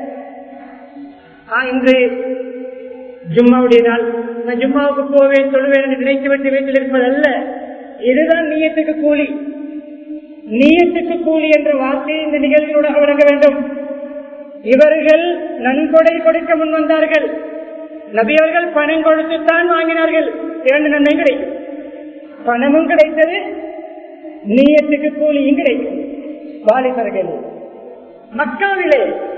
இன்று ஜும்மாவுடைய நாள் நான் ஜும்மாவுக்கு போவேன் சொல்லுவேன் என்று நினைத்து விட்டு வீட்டில் இருப்பதல்ல இதுதான் நீயத்துக்கு கூலி நீயத்துக்கு கூலி என்ற வார்த்தையை இந்த நிகழ்ச்சியோட வழங்க வேண்டும் இவர்கள் நன்கொடை கொடுக்க முன் வந்தார்கள் நபியவர்கள் பணம் கொடுத்துத்தான் வாங்கினார்கள் இரண்டு நன்மை கிடைக்கும் பணமும் கிடைத்தது நீயத்துக்கு கூலியும் கிடைக்கும் வாலிபர்கள் மக்காவிலே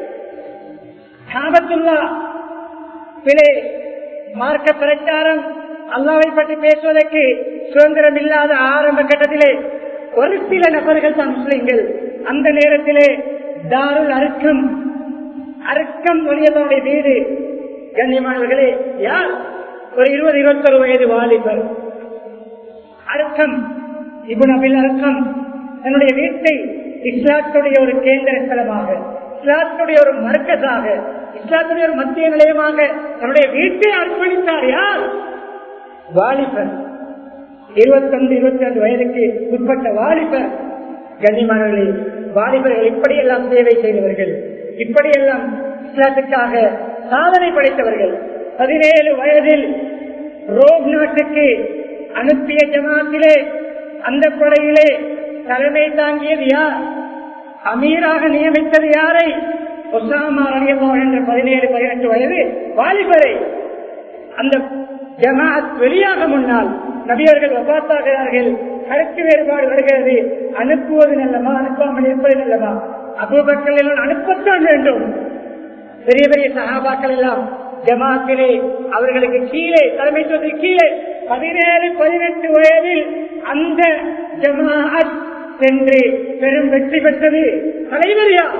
காபத்துல்லா பிழை மார்க்க பிரச்சாரம் அல்லாவை பற்றி பேசுவதற்கு சுதந்திரம் இல்லாத ஆரம்ப கட்டத்திலே ஒரு சில நபர்கள் தான் முஸ்லிம்கள் அந்த நேரத்திலே தாருல் அருக்கம் அருக்கம் வழியதோடைய வீடு கண்ணியமானவர்களே யார் ஒரு இருபது இருபத்தொரு வயது வாலிபர் அர்த்தம் இபுன் அபில் அர்த்தம் தன்னுடைய வீட்டை இஸ்லாத்துடைய ஒரு கேந்திர ஸ்தலமாக இஸ்லாத்துடைய ஒரு மர்க்கஸாக இஸ்லாத்துடைய ஒரு மத்திய நிலையமாக தன்னுடைய வீட்டை அர்ப்பணித்தார் யார் வாலிபர் இருபத்தொன்று இருபத்தி ரெண்டு வயதுக்கு உட்பட்ட வாலிபர் கண்ணியமானவர்களே வாலிபர்கள் இப்படியெல்லாம் சேவை செய்தவர்கள் இப்படியெல்லாம் இஸ்லாத்துக்காக சாதனை படைத்தவர்கள் பதினேழு வயதில் ரோம் நாட்டுக்கு அனுப்பிய ஜமாத்திலே அந்த படையிலே தலைமை தாங்கியது யார் அமீராக நியமித்தது யாரை ஒசாமா அணியமோ என்ற பதினேழு பதினெட்டு வயது வாலிபரை அந்த ஜமாத் வெளியாக முன்னால் நபியர்கள் வபாத்தாகிறார்கள் கருத்து வேறுபாடு வருகிறது அனுப்புவது நல்லமா அனுப்பாமல் இருப்பது நல்லமா அபூபக்கள் எல்லாம் அனுப்பத்தான் வேண்டும் பெரிய பெரிய சகாபாக்கள் எல்லாம் ஜமாத்திலே அவர்களுக்கு கீழே தலைமைத்துவத்துக்கு கீழே பதினேழு பதினெட்டு வயதில் அந்த ஜமாஅத் சென்று பெரும் வெற்றி பெற்றது தலைவர் யார்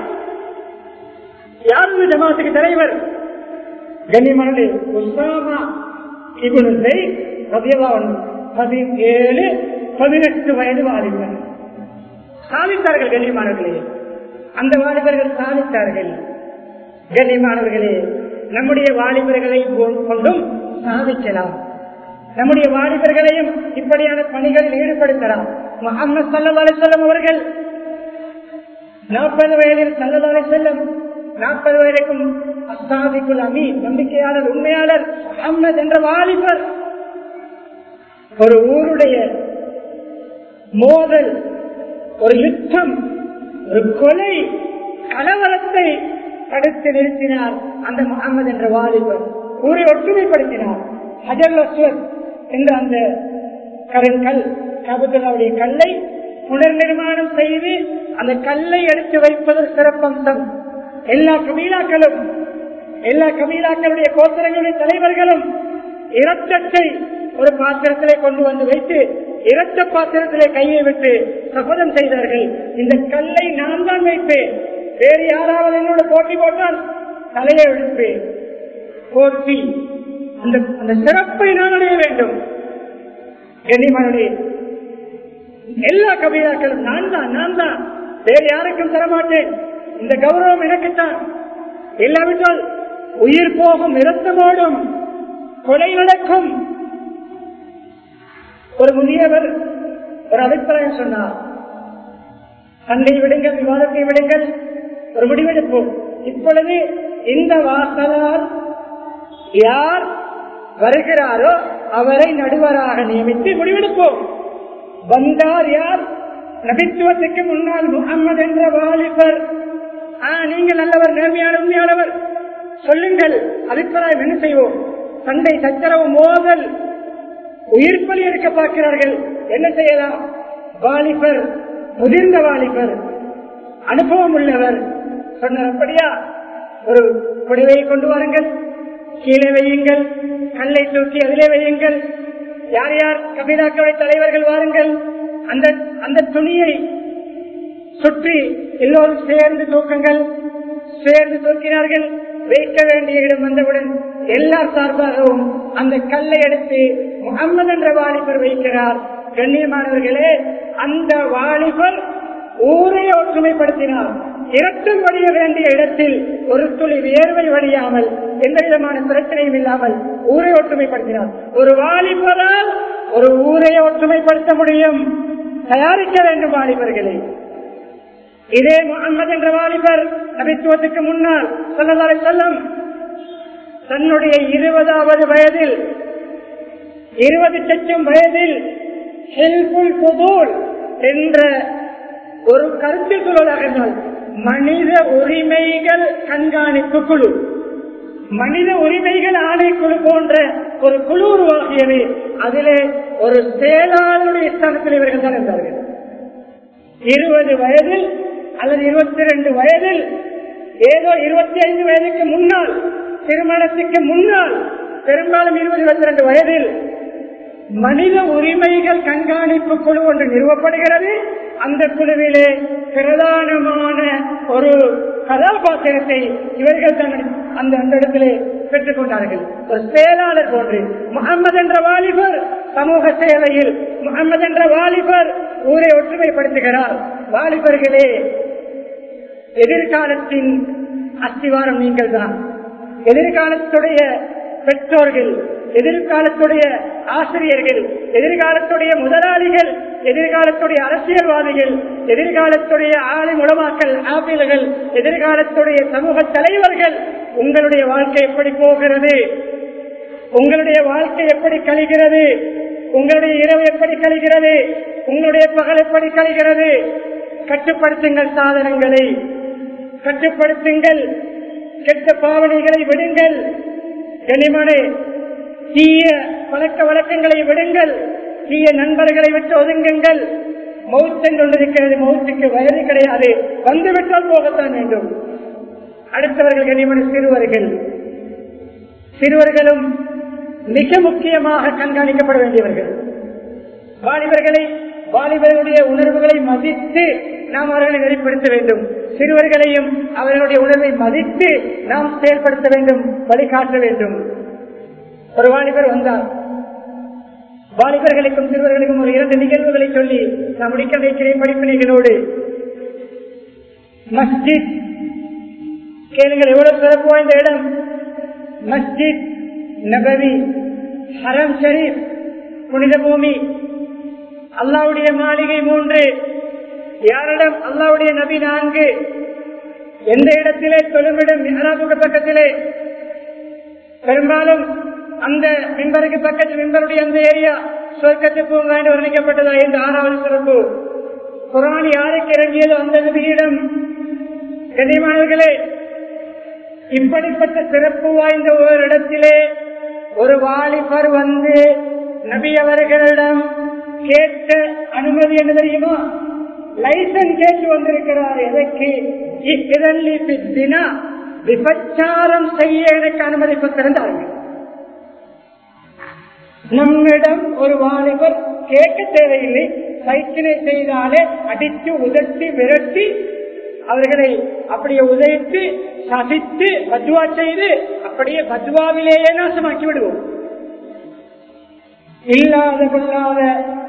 யார் இந்த ஜமாத்துக்கு தலைவர் கண்ணியமானது உசாமா இவனு ரபியலான் பதினேழு பதினெட்டு வயது வாலிபர் சாதித்தார்கள் கண்ணியமானவர்களே அந்த வாலிபர்கள் சாதித்தார்கள் கண்ணியமானவர்களே நம்முடைய வாலிபர்களை கொண்டும் சாதிக்கலாம் நம்முடைய வாலிபர்களையும் இப்படியான பணிகளில் ஈடுபடுத்தலாம் முகமது சல்லா செல்லம் அவர்கள் நாற்பது வயதில் சல்லதாலை செல்லம் நாற்பது வயதுக்கும் அஸ்தாதிக்குள் அமி நம்பிக்கையாளர் உண்மையாளர் முகமது என்ற வாலிபர் ஒரு ஊருடைய மோதல் ஒரு யுத்தம் ஒரு கொலை கலவரத்தை தடுத்து நிறுத்தினார் அந்த முகமது என்ற வாலிபர் ஊரை ஒற்றுமைப்படுத்தினார் ஹஜர் அஸ்வத் என்ற அந்த கருங்கல் கபுதலாவுடைய கல்லை புனர் நிர்மாணம் செய்து அந்த கல்லை எடுத்து வைப்பது சிறப்பம்சம் எல்லா கபீலாக்களும் எல்லா கபீலாக்களுடைய கோத்திரங்களுடைய தலைவர்களும் இரத்தத்தை ஒரு பாத்திரத்திலே கொண்டு வந்து வைத்து இரத்த பாத்திரத்திலே கையை விட்டு சபதம் செய்தார்கள் இந்த கல்லை நான் தான் வைப்பேன் வேறு யாராவது என்னோட போட்டி போட்டால் தலையை எழுப்பேன் போட்டி அந்த அந்த சிறப்பை நான் அடைய வேண்டும் கண்ணியமானே எல்லா கபீராக்களும் நான் தான் நான் தான் வேறு யாருக்கும் தரமாட்டேன் இந்த கௌரவம் எனக்குத்தான் இல்லாவிட்டால் உயிர் போகும் இரத்தமோடும் கொலை நடக்கும் ஒரு முதியவர் ஒரு அபிப்பிராயம் சொன்னார் சண்டை விடுங்கள் விவாதத்தை விடுங்கள் ஒரு முடிவெடுப்போம் இப்பொழுது இந்த வாசலால் யார் வருகிறாரோ அவரை நடுவராக நியமித்து முடிவெடுப்போம் வந்தார் யார் நபித்துவத்துக்கு முன்னால் முகம்மது என்ற வாலிபர் ஆ, நீங்கள் நல்லவர் நேர்மையான உண்மையானவர் சொல்லுங்கள் அபிப்பிராயம் என்ன செய்வோம் சண்டை சச்சரவு மோதல் உயிர் பலி எடுக்க பார்க்கிறார்கள் என்ன செய்யலாம் வாலிபர் முதிர்ந்த வாலிபர் அனுபவம் உள்ளவர் சொன்னார் அப்படியா ஒரு புடவையை கொண்டு வாருங்கள் கீழே வையுங்கள் கல்லை தூக்கி அதிலே வையுங்கள் யார் யார் கபிலாக்களுடைய தலைவர்கள் வாருங்கள் அந்த அந்த துணியை சுற்றி எல்லோரும் சேர்ந்து தூக்குங்கள் சேர்ந்து தூக்கினார்கள் வைக்க வேண்டிய இடம் வந்தவுடன் எல்லார் சார்பாகவும் அந்த கல்லை எடுத்து முகம்மது என்ற வாலிபர் வைக்கிறார் கண்ணியமானவர்களே அந்த வாலிபர் ஊரை ஒற்றுமைப்படுத்தினார் இரத்தம் வடிய வேண்டிய இடத்தில் ஒரு துளி வியர்வை வடியாமல் எந்த விதமான பிரச்சனையும் இல்லாமல் ஊரை ஒற்றுமைப்படுத்தினார் ஒரு வாலிபரால் ஒரு ஊரை ஒற்றுமைப்படுத்த முடியும் தயாரிக்க வேண்டும் வாலிபர்களை இதே முகமது என்ற வாலிபர் நபித்துவத்துக்கு முன்னால் சொல்லலாரை செல்லம் தன்னுடைய இருபதாவது வயதில் இருபது லட்சம் வயதில் ஹெல்புல் புதூல் என்ற ஒரு கருத்து சொல்வதாக இருந்தால் மனித உரிமைகள் கண்காணிப்பு குழு மனித உரிமைகள் ஆணைக்குழு போன்ற ஒரு குழு உருவாகியது அதிலே ஒரு செயலாளருடைய ஸ்தானத்தில் இவர்கள் தான் இருந்தார்கள் இருபது வயதில் அல்லது இருபத்தி ரெண்டு வயதில் ஏதோ இருபத்தி ஐந்து வயதுக்கு முன்னால் திருமணத்துக்கு முன்னால் பெரும்பாலும் இருபது இருபத்தி ரெண்டு வயதில் மனித உரிமைகள் கண்காணிப்பு குழு ஒன்று நிறுவப்படுகிறது அந்த குழுவிலே பிரதானமான ஒரு கதாபாத்திரத்தை இவர்கள் தான் அந்த அந்த இடத்திலே பெற்றுக் கொண்டார்கள் ஒரு செயலாளர் போன்று முகமது என்ற வாலிபர் சமூக சேவையில் முகமது என்ற வாலிபர் ஊரை ஒற்றுமைப்படுத்துகிறார் வாலிபர்களே எதிர்காலத்தின் அஸ்திவாரம் நீங்கள் தான் எதிர்காலத்துடைய பெற்றோர்கள் எதிர்காலத்துடைய ஆசிரியர்கள் எதிர்காலத்துடைய முதலாளிகள் எதிர்காலத்துடைய அரசியல்வாதிகள் எதிர்காலத்துடைய ஆலை உளமாக்கல் ஆப்பிள்கள் எதிர்காலத்துடைய சமூக தலைவர்கள் உங்களுடைய வாழ்க்கை எப்படி போகிறது உங்களுடைய வாழ்க்கை எப்படி கழிகிறது உங்களுடைய இரவு எப்படி கழிகிறது உங்களுடைய பகல் எப்படி கழிகிறது கட்டுப்படுத்துங்கள் சாதனங்களை கட்டுப்படுத்துங்கள் கெட்ட பாவனைகளை விடுங்கள் கனிமனே தீய பழக்க வழக்கங்களை விடுங்கள் தீய நண்பர்களை விட்டு ஒதுங்குங்கள் மௌத்தன் கொண்டிருக்கிறது மௌத்துக்கு வயது கிடையாது வந்துவிட்டால் போகத்தான் வேண்டும் அடுத்தவர்கள் கனிமனை சிறுவர்கள் சிறுவர்களும் மிக முக்கியமாக கண்காணிக்கப்பட வேண்டியவர்கள் வாலிபர்களை வாலிபர்களுடைய உணர்வுகளை மதித்து நாம் அவர்களை வெளிப்படுத்த வேண்டும் சிறுவர்களையும் அவர்களுடைய உணர்வை மதித்து நாம் செயல்படுத்த வேண்டும் வழிகாட்ட வேண்டும் ஒரு வாலிபர் வந்தார் வாலிபர்களுக்கும் சிறுவர்களுக்கும் ஒரு இரண்டு நிகழ்வுகளை சொல்லி நாம் முடிக்க வைக்கிறேன் படிப்பினைகளோடு மஸ்ஜித் கேளுங்கள் எவ்வளவு சிறப்பு வாய்ந்த இடம் மஸ்ஜித் நபவி ஹரம் ஷரீப் புனித பூமி அல்லாவுடைய மாளிகை மூன்று யாரிடம் அல்லாவுடைய நபி நான்கு எந்த இடத்திலே தொழுமிடம் மெஹராபுக்கு பக்கத்திலே பெரும்பாலும் அந்த மின்பருக்கு பக்கத்தில் மின்பருடைய அந்த ஏரியா சொர்க்கத்து பூங்கா என்று வர்ணிக்கப்பட்டதா இந்த ஆறாவது சிறப்பு குரான் யாருக்கு இறங்கியதோ அந்த நபியிடம் கண்ணியமானவர்களே இப்படிப்பட்ட சிறப்பு வாய்ந்த ஒரு இடத்திலே ஒரு வாலிபர் வந்து நபி அவர்களிடம் கேட்ட அனுமதி என்ன தெரியுமா லைசன்ஸ் கேட்டு வந்திருக்கிறார் எதற்கு இதல்லி பித்தினா விபச்சாரம் செய்ய எனக்கு அனுமதி பெற்றிருந்தார்கள் நம்மிடம் ஒரு வாலிபர் கேட்க தேவையில்லை சைக்கிளை செய்தாலே அடித்து உதட்டி விரட்டி அவர்களை அப்படியே உதைத்து சதித்து பத்வா செய்து அப்படியே பத்வாவிலேயே நாசமாக்கி விடுவோம் இல்லாத கொள்ளாத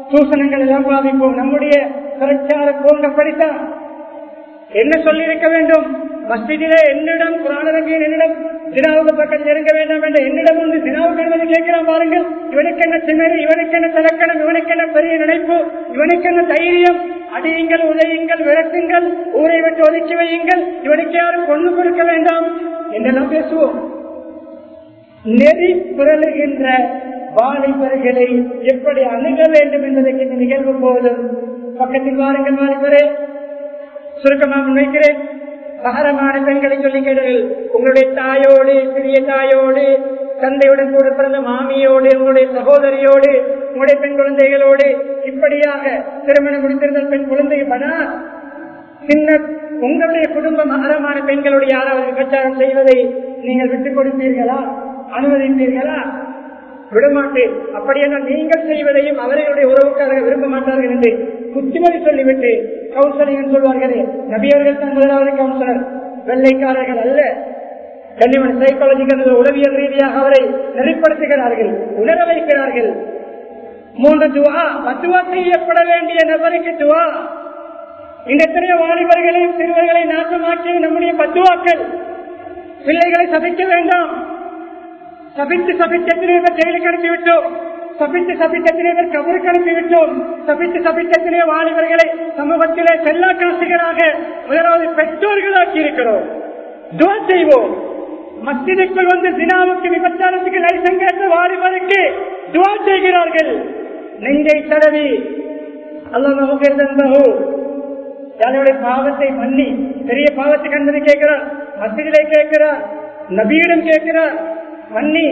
சூசனங்கள் எல்லாம் பாவிப்போம் நம்முடைய பிரச்சார போன்றபடித்தான் என்ன சொல்லி இருக்க வேண்டும் மஸ்ஜிதிலே என்னிடம் குரானரங்கியன் என்னிடம் தினாவுக்கு பக்கம் நெருங்க வேண்டாம் என்ற என்னிடம் வந்து தினாவுக்கு என்பதை கேட்கிறான் பாருங்கள் இவனுக்கு என்ன திணறு இவனுக்கு என்ன தலக்கணம் இவனுக்கு என்ன பெரிய நினைப்பு இவனுக்கு என்ன தைரியம் அடியுங்கள் உதயுங்கள் விளக்குங்கள் ஊரை விட்டு ஒதுக்கி வையுங்கள் இவனுக்கு யாரும் பொண்ணு கொடுக்க வேண்டாம் என்றெல்லாம் பேசுவோம் நெறி பிறழுகின்ற வாலிபர்களை எப்படி அணுக வேண்டும் என்பதற்கு இந்த நிகழ்வு போதும் பக்கத்தில் வாருங்கள் வாலிபரே சுருக்கமாக முன்வைக்கிறேன் மகரமான பெண்களை சொல்லி கேட்டீர்கள் உங்களுடைய தாயோடு சிறிய தாயோடு தந்தையுடன் கூட பிறந்த மாமியோடு உங்களுடைய சகோதரியோடு உங்களுடைய பெண் குழந்தைகளோடு இப்படியாக திருமணம் முடித்திருந்த பெண் குழந்தை பனா சின்ன உங்களுடைய குடும்ப மகரமான பெண்களுடைய யாராவது விபச்சாரம் செய்வதை நீங்கள் விட்டுக் கொடுப்பீர்களா அனுமதிப்பீர்களா விடமாட்டேன் அப்படியென்றால் நீங்கள் செய்வதையும் அவர்களுடைய உறவுக்காரர்கள் விரும்ப மாட்டார்கள் என்று புத்திமதி சொல்லிவிட்டு கவுன்சிலிங் சொல்வார்களே நபியவர்கள் தான் முதலாவது கவுன்சிலர் வெள்ளைக்காரர்கள் அல்ல கண்ணிமன் சைக்காலஜிக்கல் உளவியல் ரீதியாக அவரை நெறிப்படுத்துகிறார்கள் உணர வைக்கிறார்கள் மூன்று துவா மத்துவா செய்யப்பட வேண்டிய நபருக்கு துவா இந்த எத்தனையோ வாலிபர்களையும் சிறுவர்களை நாசமாக்கிய நம்முடைய பத்துவாக்கள் பிள்ளைகளை சபிக்க வேண்டாம் சபித்து சபித்து எத்தனை பேர் ஜெயிலுக்கு அனுப்பி விட்டோம் சபித்து சபித்து எத்தனை பேர் கபருக்கு அனுப்பி விட்டோம் சபித்து சபித்து எத்தனை வாலிபர்களை சமூகத்திலே செல்லா காசுகளாக முதலாவது பெற்றோர்களாக்கி இருக்கிறோம் துவா செய்வோம் மஸ்ஜிதுக்குள் வந்து தினாவுக்கு விபச்சாரத்துக்கு லைசன் கேட்ட வாலிபருக்கு துவா செய்கிறார்கள் நெஞ்சை தடவி அல்ல நமக்கு இருந்தோ யாருடைய பாவத்தை மன்னி பெரிய பாவத்தை கண்டது கேட்கிறார் மத்தியிலே கேட்கிறார் நபியிடம் கேட்கிறார் மன்னி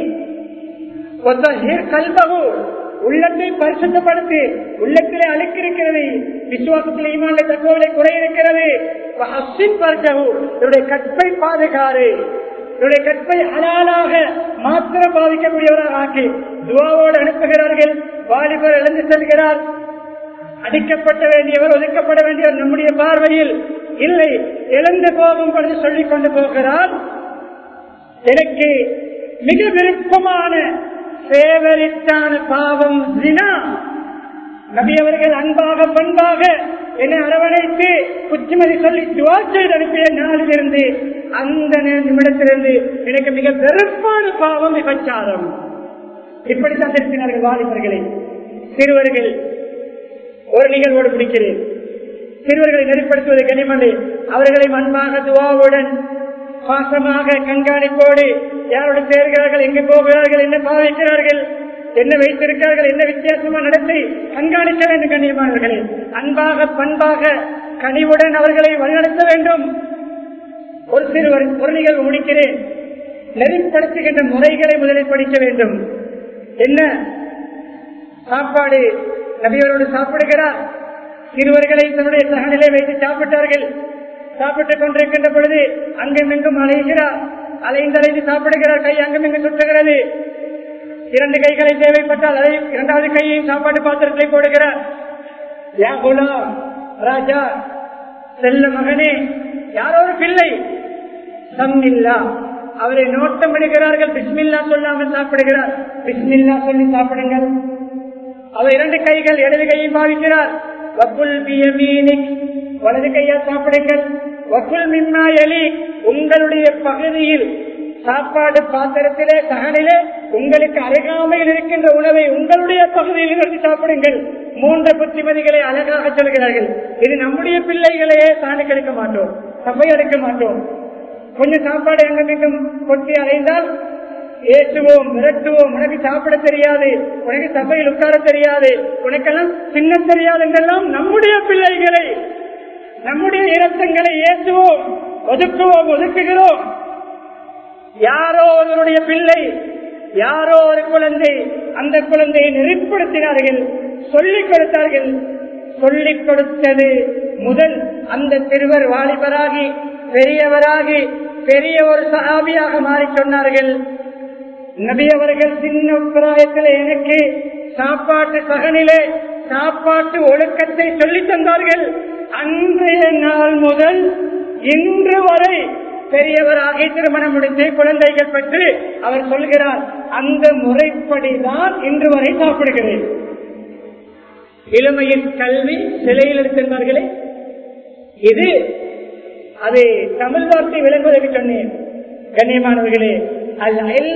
கல்பகு உள்ளத்தை பரிசுத்தப்படுத்தி உள்ளத்திலே அழுக்கிருக்கிறது விசுவாசத்தில் ஈமானிலே தத்துவங்களை குறை இருக்கிறது இவருடைய கற்பை பாதுகாரு இவருடைய கற்பை அலாலாக மாத்திரம் பாதிக்கக்கூடியவராக ஆக்கி துவாவோடு அனுப்புகிறார்கள் வாலிபர் இழந்து செல்கிறார் அடிக்கப்பட்ட வேண்டியவர் ஒதுக்கப்பட வேண்டியவர் நம்முடைய பார்வையில் இல்லை இழந்து போகும் பொழுது சொல்லிக் கொண்டு போகிறார் எனக்கு மிக விருப்பமான சேவரித்தான பாவம் ஜினா நபி அவர்கள் அன்பாக பண்பாக என்னை அரவணைத்து புத்திமதி சொல்லி துவா செய்து அனுப்பிய நாளிலிருந்து அந்த நிமிடத்திலிருந்து எனக்கு மிக வெறுப்பான பாவம் விபச்சாரம் இப்படித்தான் திருப்பினார்கள் வாலிபர்களை சிறுவர்கள் ஒரு நிகழ்வோடு பிடிக்கிறேன் சிறுவர்களை நெறிப்படுத்துவது கனிமலை அவர்களை அன்பாக துவாவுடன் பாசமாக கண்காணிப்போடு யாரோடு சேர்கிறார்கள் எங்கு போகிறார்கள் என்ன பாவிக்கிறார்கள் என்ன வைத்திருக்கிறார்கள் என்ன வித்தியாசமா நடத்தி கண்காணிக்க வேண்டும் கண்ணியமானவர்களே அன்பாக பண்பாக கனிவுடன் அவர்களை வழிநடத்த வேண்டும் ஒரு சிறுவர் ஒரு நிகழ்வு முடிக்கிறேன் நெறிப்படுத்துகின்ற முறைகளை முதலில் படிக்க வேண்டும் என்ன சாப்பாடு நபியவரோடு சாப்பிடுகிறார் சிறுவர்களை தன்னுடைய சகனிலே வைத்து சாப்பிட்டார்கள் சாப்பிட்டுக் கொண்டிருக்கின்ற பொழுது அங்கும் இங்கும் அலைகிறார் அலைந்தலைந்து சாப்பிடுகிறார் கை அங்கும் இங்கும் சுற்றுகிறது இரண்டு கைகளை தேவைப்பட்டால் அதை இரண்டாவது கையை சாப்பாட்டு பாத்திரத்தை போடுகிறார் யா குலாம் ராஜா செல்ல மகனே யாரோ ஒரு பிள்ளை சம்மில்லா அவரை நோட்டம் விடுகிறார்கள் பிஸ்மில்லா சொல்லாமல் சாப்பிடுகிறார் பிஸ்மில்லா சொல்லி சாப்பிடுங்கள் அவர் இரண்டு கைகள் இடது கையை பாவிக்கிறார் வக்குல் பியமீனிக் வலது கையால் சாப்பிடுங்கள் வக்குல் மின்னா எலி உங்களுடைய பகுதியில் சாப்பாடு பாத்திரத்திலே சகனிலே உங்களுக்கு அருகாமையில் இருக்கின்ற உணவை உங்களுடைய பகுதியில் இருந்து சாப்பிடுங்கள் மூன்று புத்திமதிகளை அழகாக சொல்கிறார்கள் இது நம்முடைய பிள்ளைகளையே சாணி கெடுக்க மாட்டோம் சபை எடுக்க மாட்டோம் கொஞ்சம் சாப்பாடு எங்கெங்கும் கொட்டி அலைந்தால் ஏற்றுவோம் மிரட்டுவோம் உனக்கு சாப்பிட தெரியாது உனக்கு சபையில் உட்கார தெரியாது உனக்கெல்லாம் சின்ன தெரியாது என்றெல்லாம் நம்முடைய பிள்ளைகளை நம்முடைய இனத்தங்களை ஏற்றுவோம் ஒதுக்குவோம் ஒதுக்குகிறோம் யாரோ ஒருவருடைய பிள்ளை யாரோ ஒரு குழந்தை அந்த குழந்தையை நெறிப்படுத்தினார்கள் சொல்லிக் கொடுத்தார்கள் சொல்லிக் கொடுத்தது முதல் அந்த சிறுவர் வாலிபராகி பெரியவராகி பெரிய ஒரு சகாபியாக மாறி சொன்னார்கள் நபி அவர்கள் சின்ன பிராயத்தில் எனக்கு சாப்பாட்டு சகனிலே சாப்பாட்டு ஒழுக்கத்தை சொல்லித் தந்தார்கள் அன்றைய நாள் முதல் இன்று வரை பெரியவராகி திருமணம் முடித்து குழந்தைகள் பெற்று அவர் சொல்கிறார் அந்த முறைப்படிதான் இன்று வரை சாப்பிடுகிறேன் இளமையின் கல்வி சிலையில் இருக்கின்றார்களே இது அது தமிழ் வார்த்தை விளங்குவதற்கு சொன்னேன் கண்ணியமானவர்களே அல்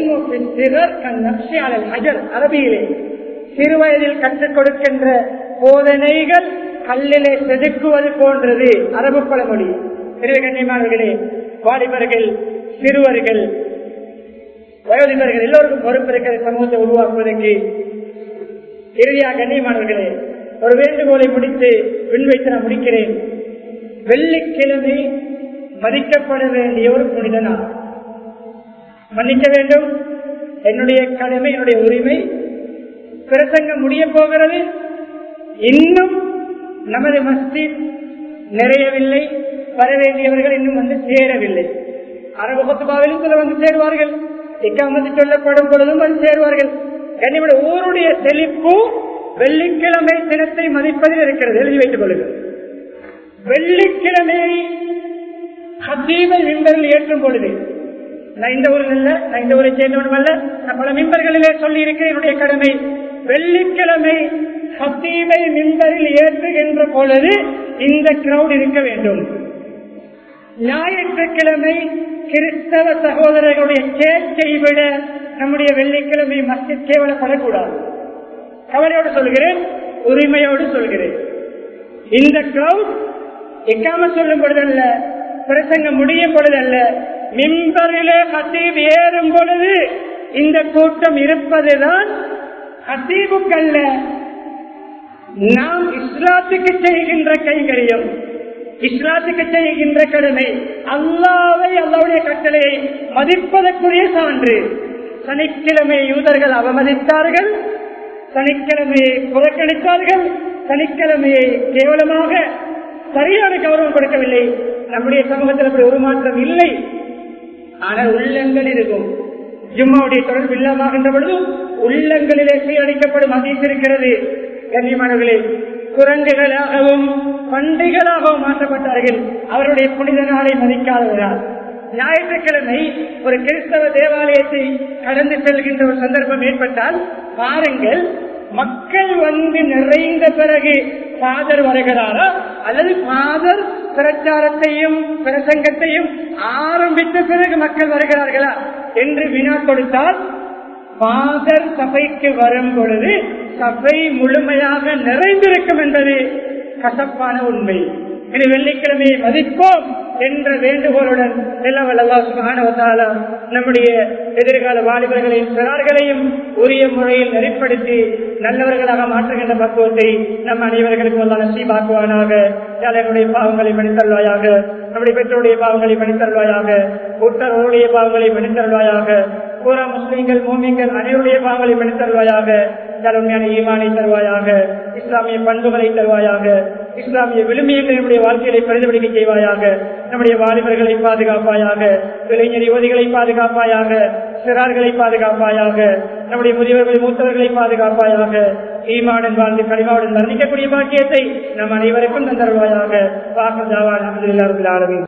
ஹஜர் அரபியிலே சிறுவயதில் கற்றுக் கொடுக்கின்ற போதனைகள் கல்லிலே செதுக்குவது போன்றது அரபு பழமொழி எனவே கண்ணியமானவர்களே வாலிபர்கள் சிறுவர்கள் வயோதிபர்கள் எல்லோருக்கும் பொறுப்பு இருக்கிற சமூகத்தை உருவாக்குவதற்கு இறுதியாக கண்ணியமானவர்களே ஒரு வேண்டுகோளை முடித்து விண்வைத்து நான் முடிக்கிறேன் வெள்ளிக்கிழமை மதிக்கப்பட வேண்டிய ஒரு புனிதனா மன்னிக்க வேண்டும் என்னுடைய கடமை என்னுடைய உரிமை பிரசங்கம் முடிய போகிறது இன்னும் நமது மஸ்ஜித் நிறையவில்லை வர வேண்டியவர்கள் இன்னும் வந்து சேரவில்லை அரபு கொத்துபாவிலும் சில வந்து சேருவார்கள் இக்காமத்து சொல்லப்படும் பொழுதும் வந்து சேருவார்கள் கண்ணியோட ஊருடைய செழிப்பு வெள்ளிக்கிழமை தினத்தை மதிப்பதில் இருக்கிறது எழுதி வைத்துக் கொள்ளுங்கள் வெள்ளிக்கிழமை ஹத்தீமை மின்பரில் ஏற்றும் பொழுது நான் இந்த ஊரில் அல்ல நான் இந்த ஊரை சேர்ந்தவனும் அல்ல நான் பல மின்பர்களிலே சொல்லி இருக்கிறேன் என்னுடைய கடமை வெள்ளிக்கிழமை ஹத்தீமை மின்பரில் ஏற்றுகின்ற பொழுது இந்த கிரௌட் இருக்க வேண்டும் ஞாயிற்றுக்கிழமை கிறிஸ்தவ சகோதரர்களுடைய கேட்கை விட நம்முடைய வெள்ளிக்கிழமை மஸ்ஜித் கேவலப்படக்கூடாது கவலையோடு சொல்கிறேன் உரிமையோடு சொல்கிறேன் இந்த கிரௌட் எக்காம சொல்லும் பொழுதல்ல பிரசங்கம் முடியும் பொழுதல்ல மின்பரிலே ஹசீப் ஏறும் பொழுது இந்த கூட்டம் இருப்பதுதான் ஹசீபுக்கல்ல நாம் இஸ்லாத்துக்கு செய்கின்ற கைகரியம் இஸ்லாத்துக்கு செய்கின்ற கடமை அல்லாவை அல்லாவுடைய கட்டளையை மதிப்பதற்குரிய சான்று சனிக்கிழமை யூதர்கள் அவமதித்தார்கள் சனிக்கிழமையை புறக்கணித்தார்கள் சனிக்கிழமையை கேவலமாக சரியான கௌரவம் கொடுக்கவில்லை நம்முடைய சமூகத்தில் அப்படி ஒரு மாற்றம் இல்லை ஆனால் உள்ளங்கள் இருக்கும் ஜும்மாவுடைய தொடர்பு இல்லாமகின்ற பொழுதும் உள்ளங்களிலே சீரழிக்கப்படும் அதிர்ச்சிருக்கிறது கண்ணியமானவர்களே குரங்குகளாகவும் பண்டிகளாகவும் மாற்றப்பட்டார்கள் அவருடைய புனித நாளை மதிக்காதவரால் ஞாயிற்றுக்கிழமை ஒரு கிறிஸ்தவ தேவாலயத்தை கடந்து செல்கின்ற ஒரு சந்தர்ப்பம் ஏற்பட்டால் பாருங்கள் மக்கள் வந்து நிறைந்த பிறகு ஃபாதர் வருகிறாரா அல்லது ஃபாதர் பிரச்சாரத்தையும் பிரசங்கத்தையும் ஆரம்பித்த பிறகு மக்கள் வருகிறார்களா என்று வினா கொடுத்தால் ஃபாதர் சபைக்கு வரும் பொழுது சபை முழுமையாக நிறைந்திருக்கும் என்பது கசப்பான உண்மை இனி வெள்ளிக்கிழமையை மதிப்போம் என்ற வேண்டுகோளுடன் நம்முடைய எதிர்கால வாலிபர்களையும் சிறார்களையும் உரிய முறையில் நெறிப்படுத்தி நல்லவர்களாக மாற்றுகின்ற பக்குவத்தை நம் அனைவர்களுக்கும் எல்லாம் நசீபாக்குவானாக என்னுடைய பாவங்களை மன்னித்தருவாயாக நம்முடைய பெற்றோருடைய பாவங்களை மன்னித்தருவாயாக உத்தரவுடைய பாவங்களை மன்னித்தருவாயாக பூரா முஸ்லீம்கள் மூமிங்கள் அனைவருடைய பாவங்களை மன்னித்தருவாயாக உண்மையான ஈமானை தருவாயாக இஸ்லாமிய பண்புகளை தருவாயாக இஸ்லாமிய விழுமியங்களை நம்முடைய வாழ்க்கையை பிரதிபலிக்க செய்வாயாக நம்முடைய வாலிபர்களை பாதுகாப்பாயாக இளைஞர் யுவதிகளை பாதுகாப்பாயாக சிறார்களை பாதுகாப்பாயாக நம்முடைய முதியவர்களை மூத்தவர்களை பாதுகாப்பாயாக ஈமாடன் வாழ்ந்து கனிமாவுடன் வர்ணிக்கக்கூடிய பாக்கியத்தை நம் அனைவருக்கும் தந்தருவாயாக வாக்கு தாவா அலமதுல்லாரபின்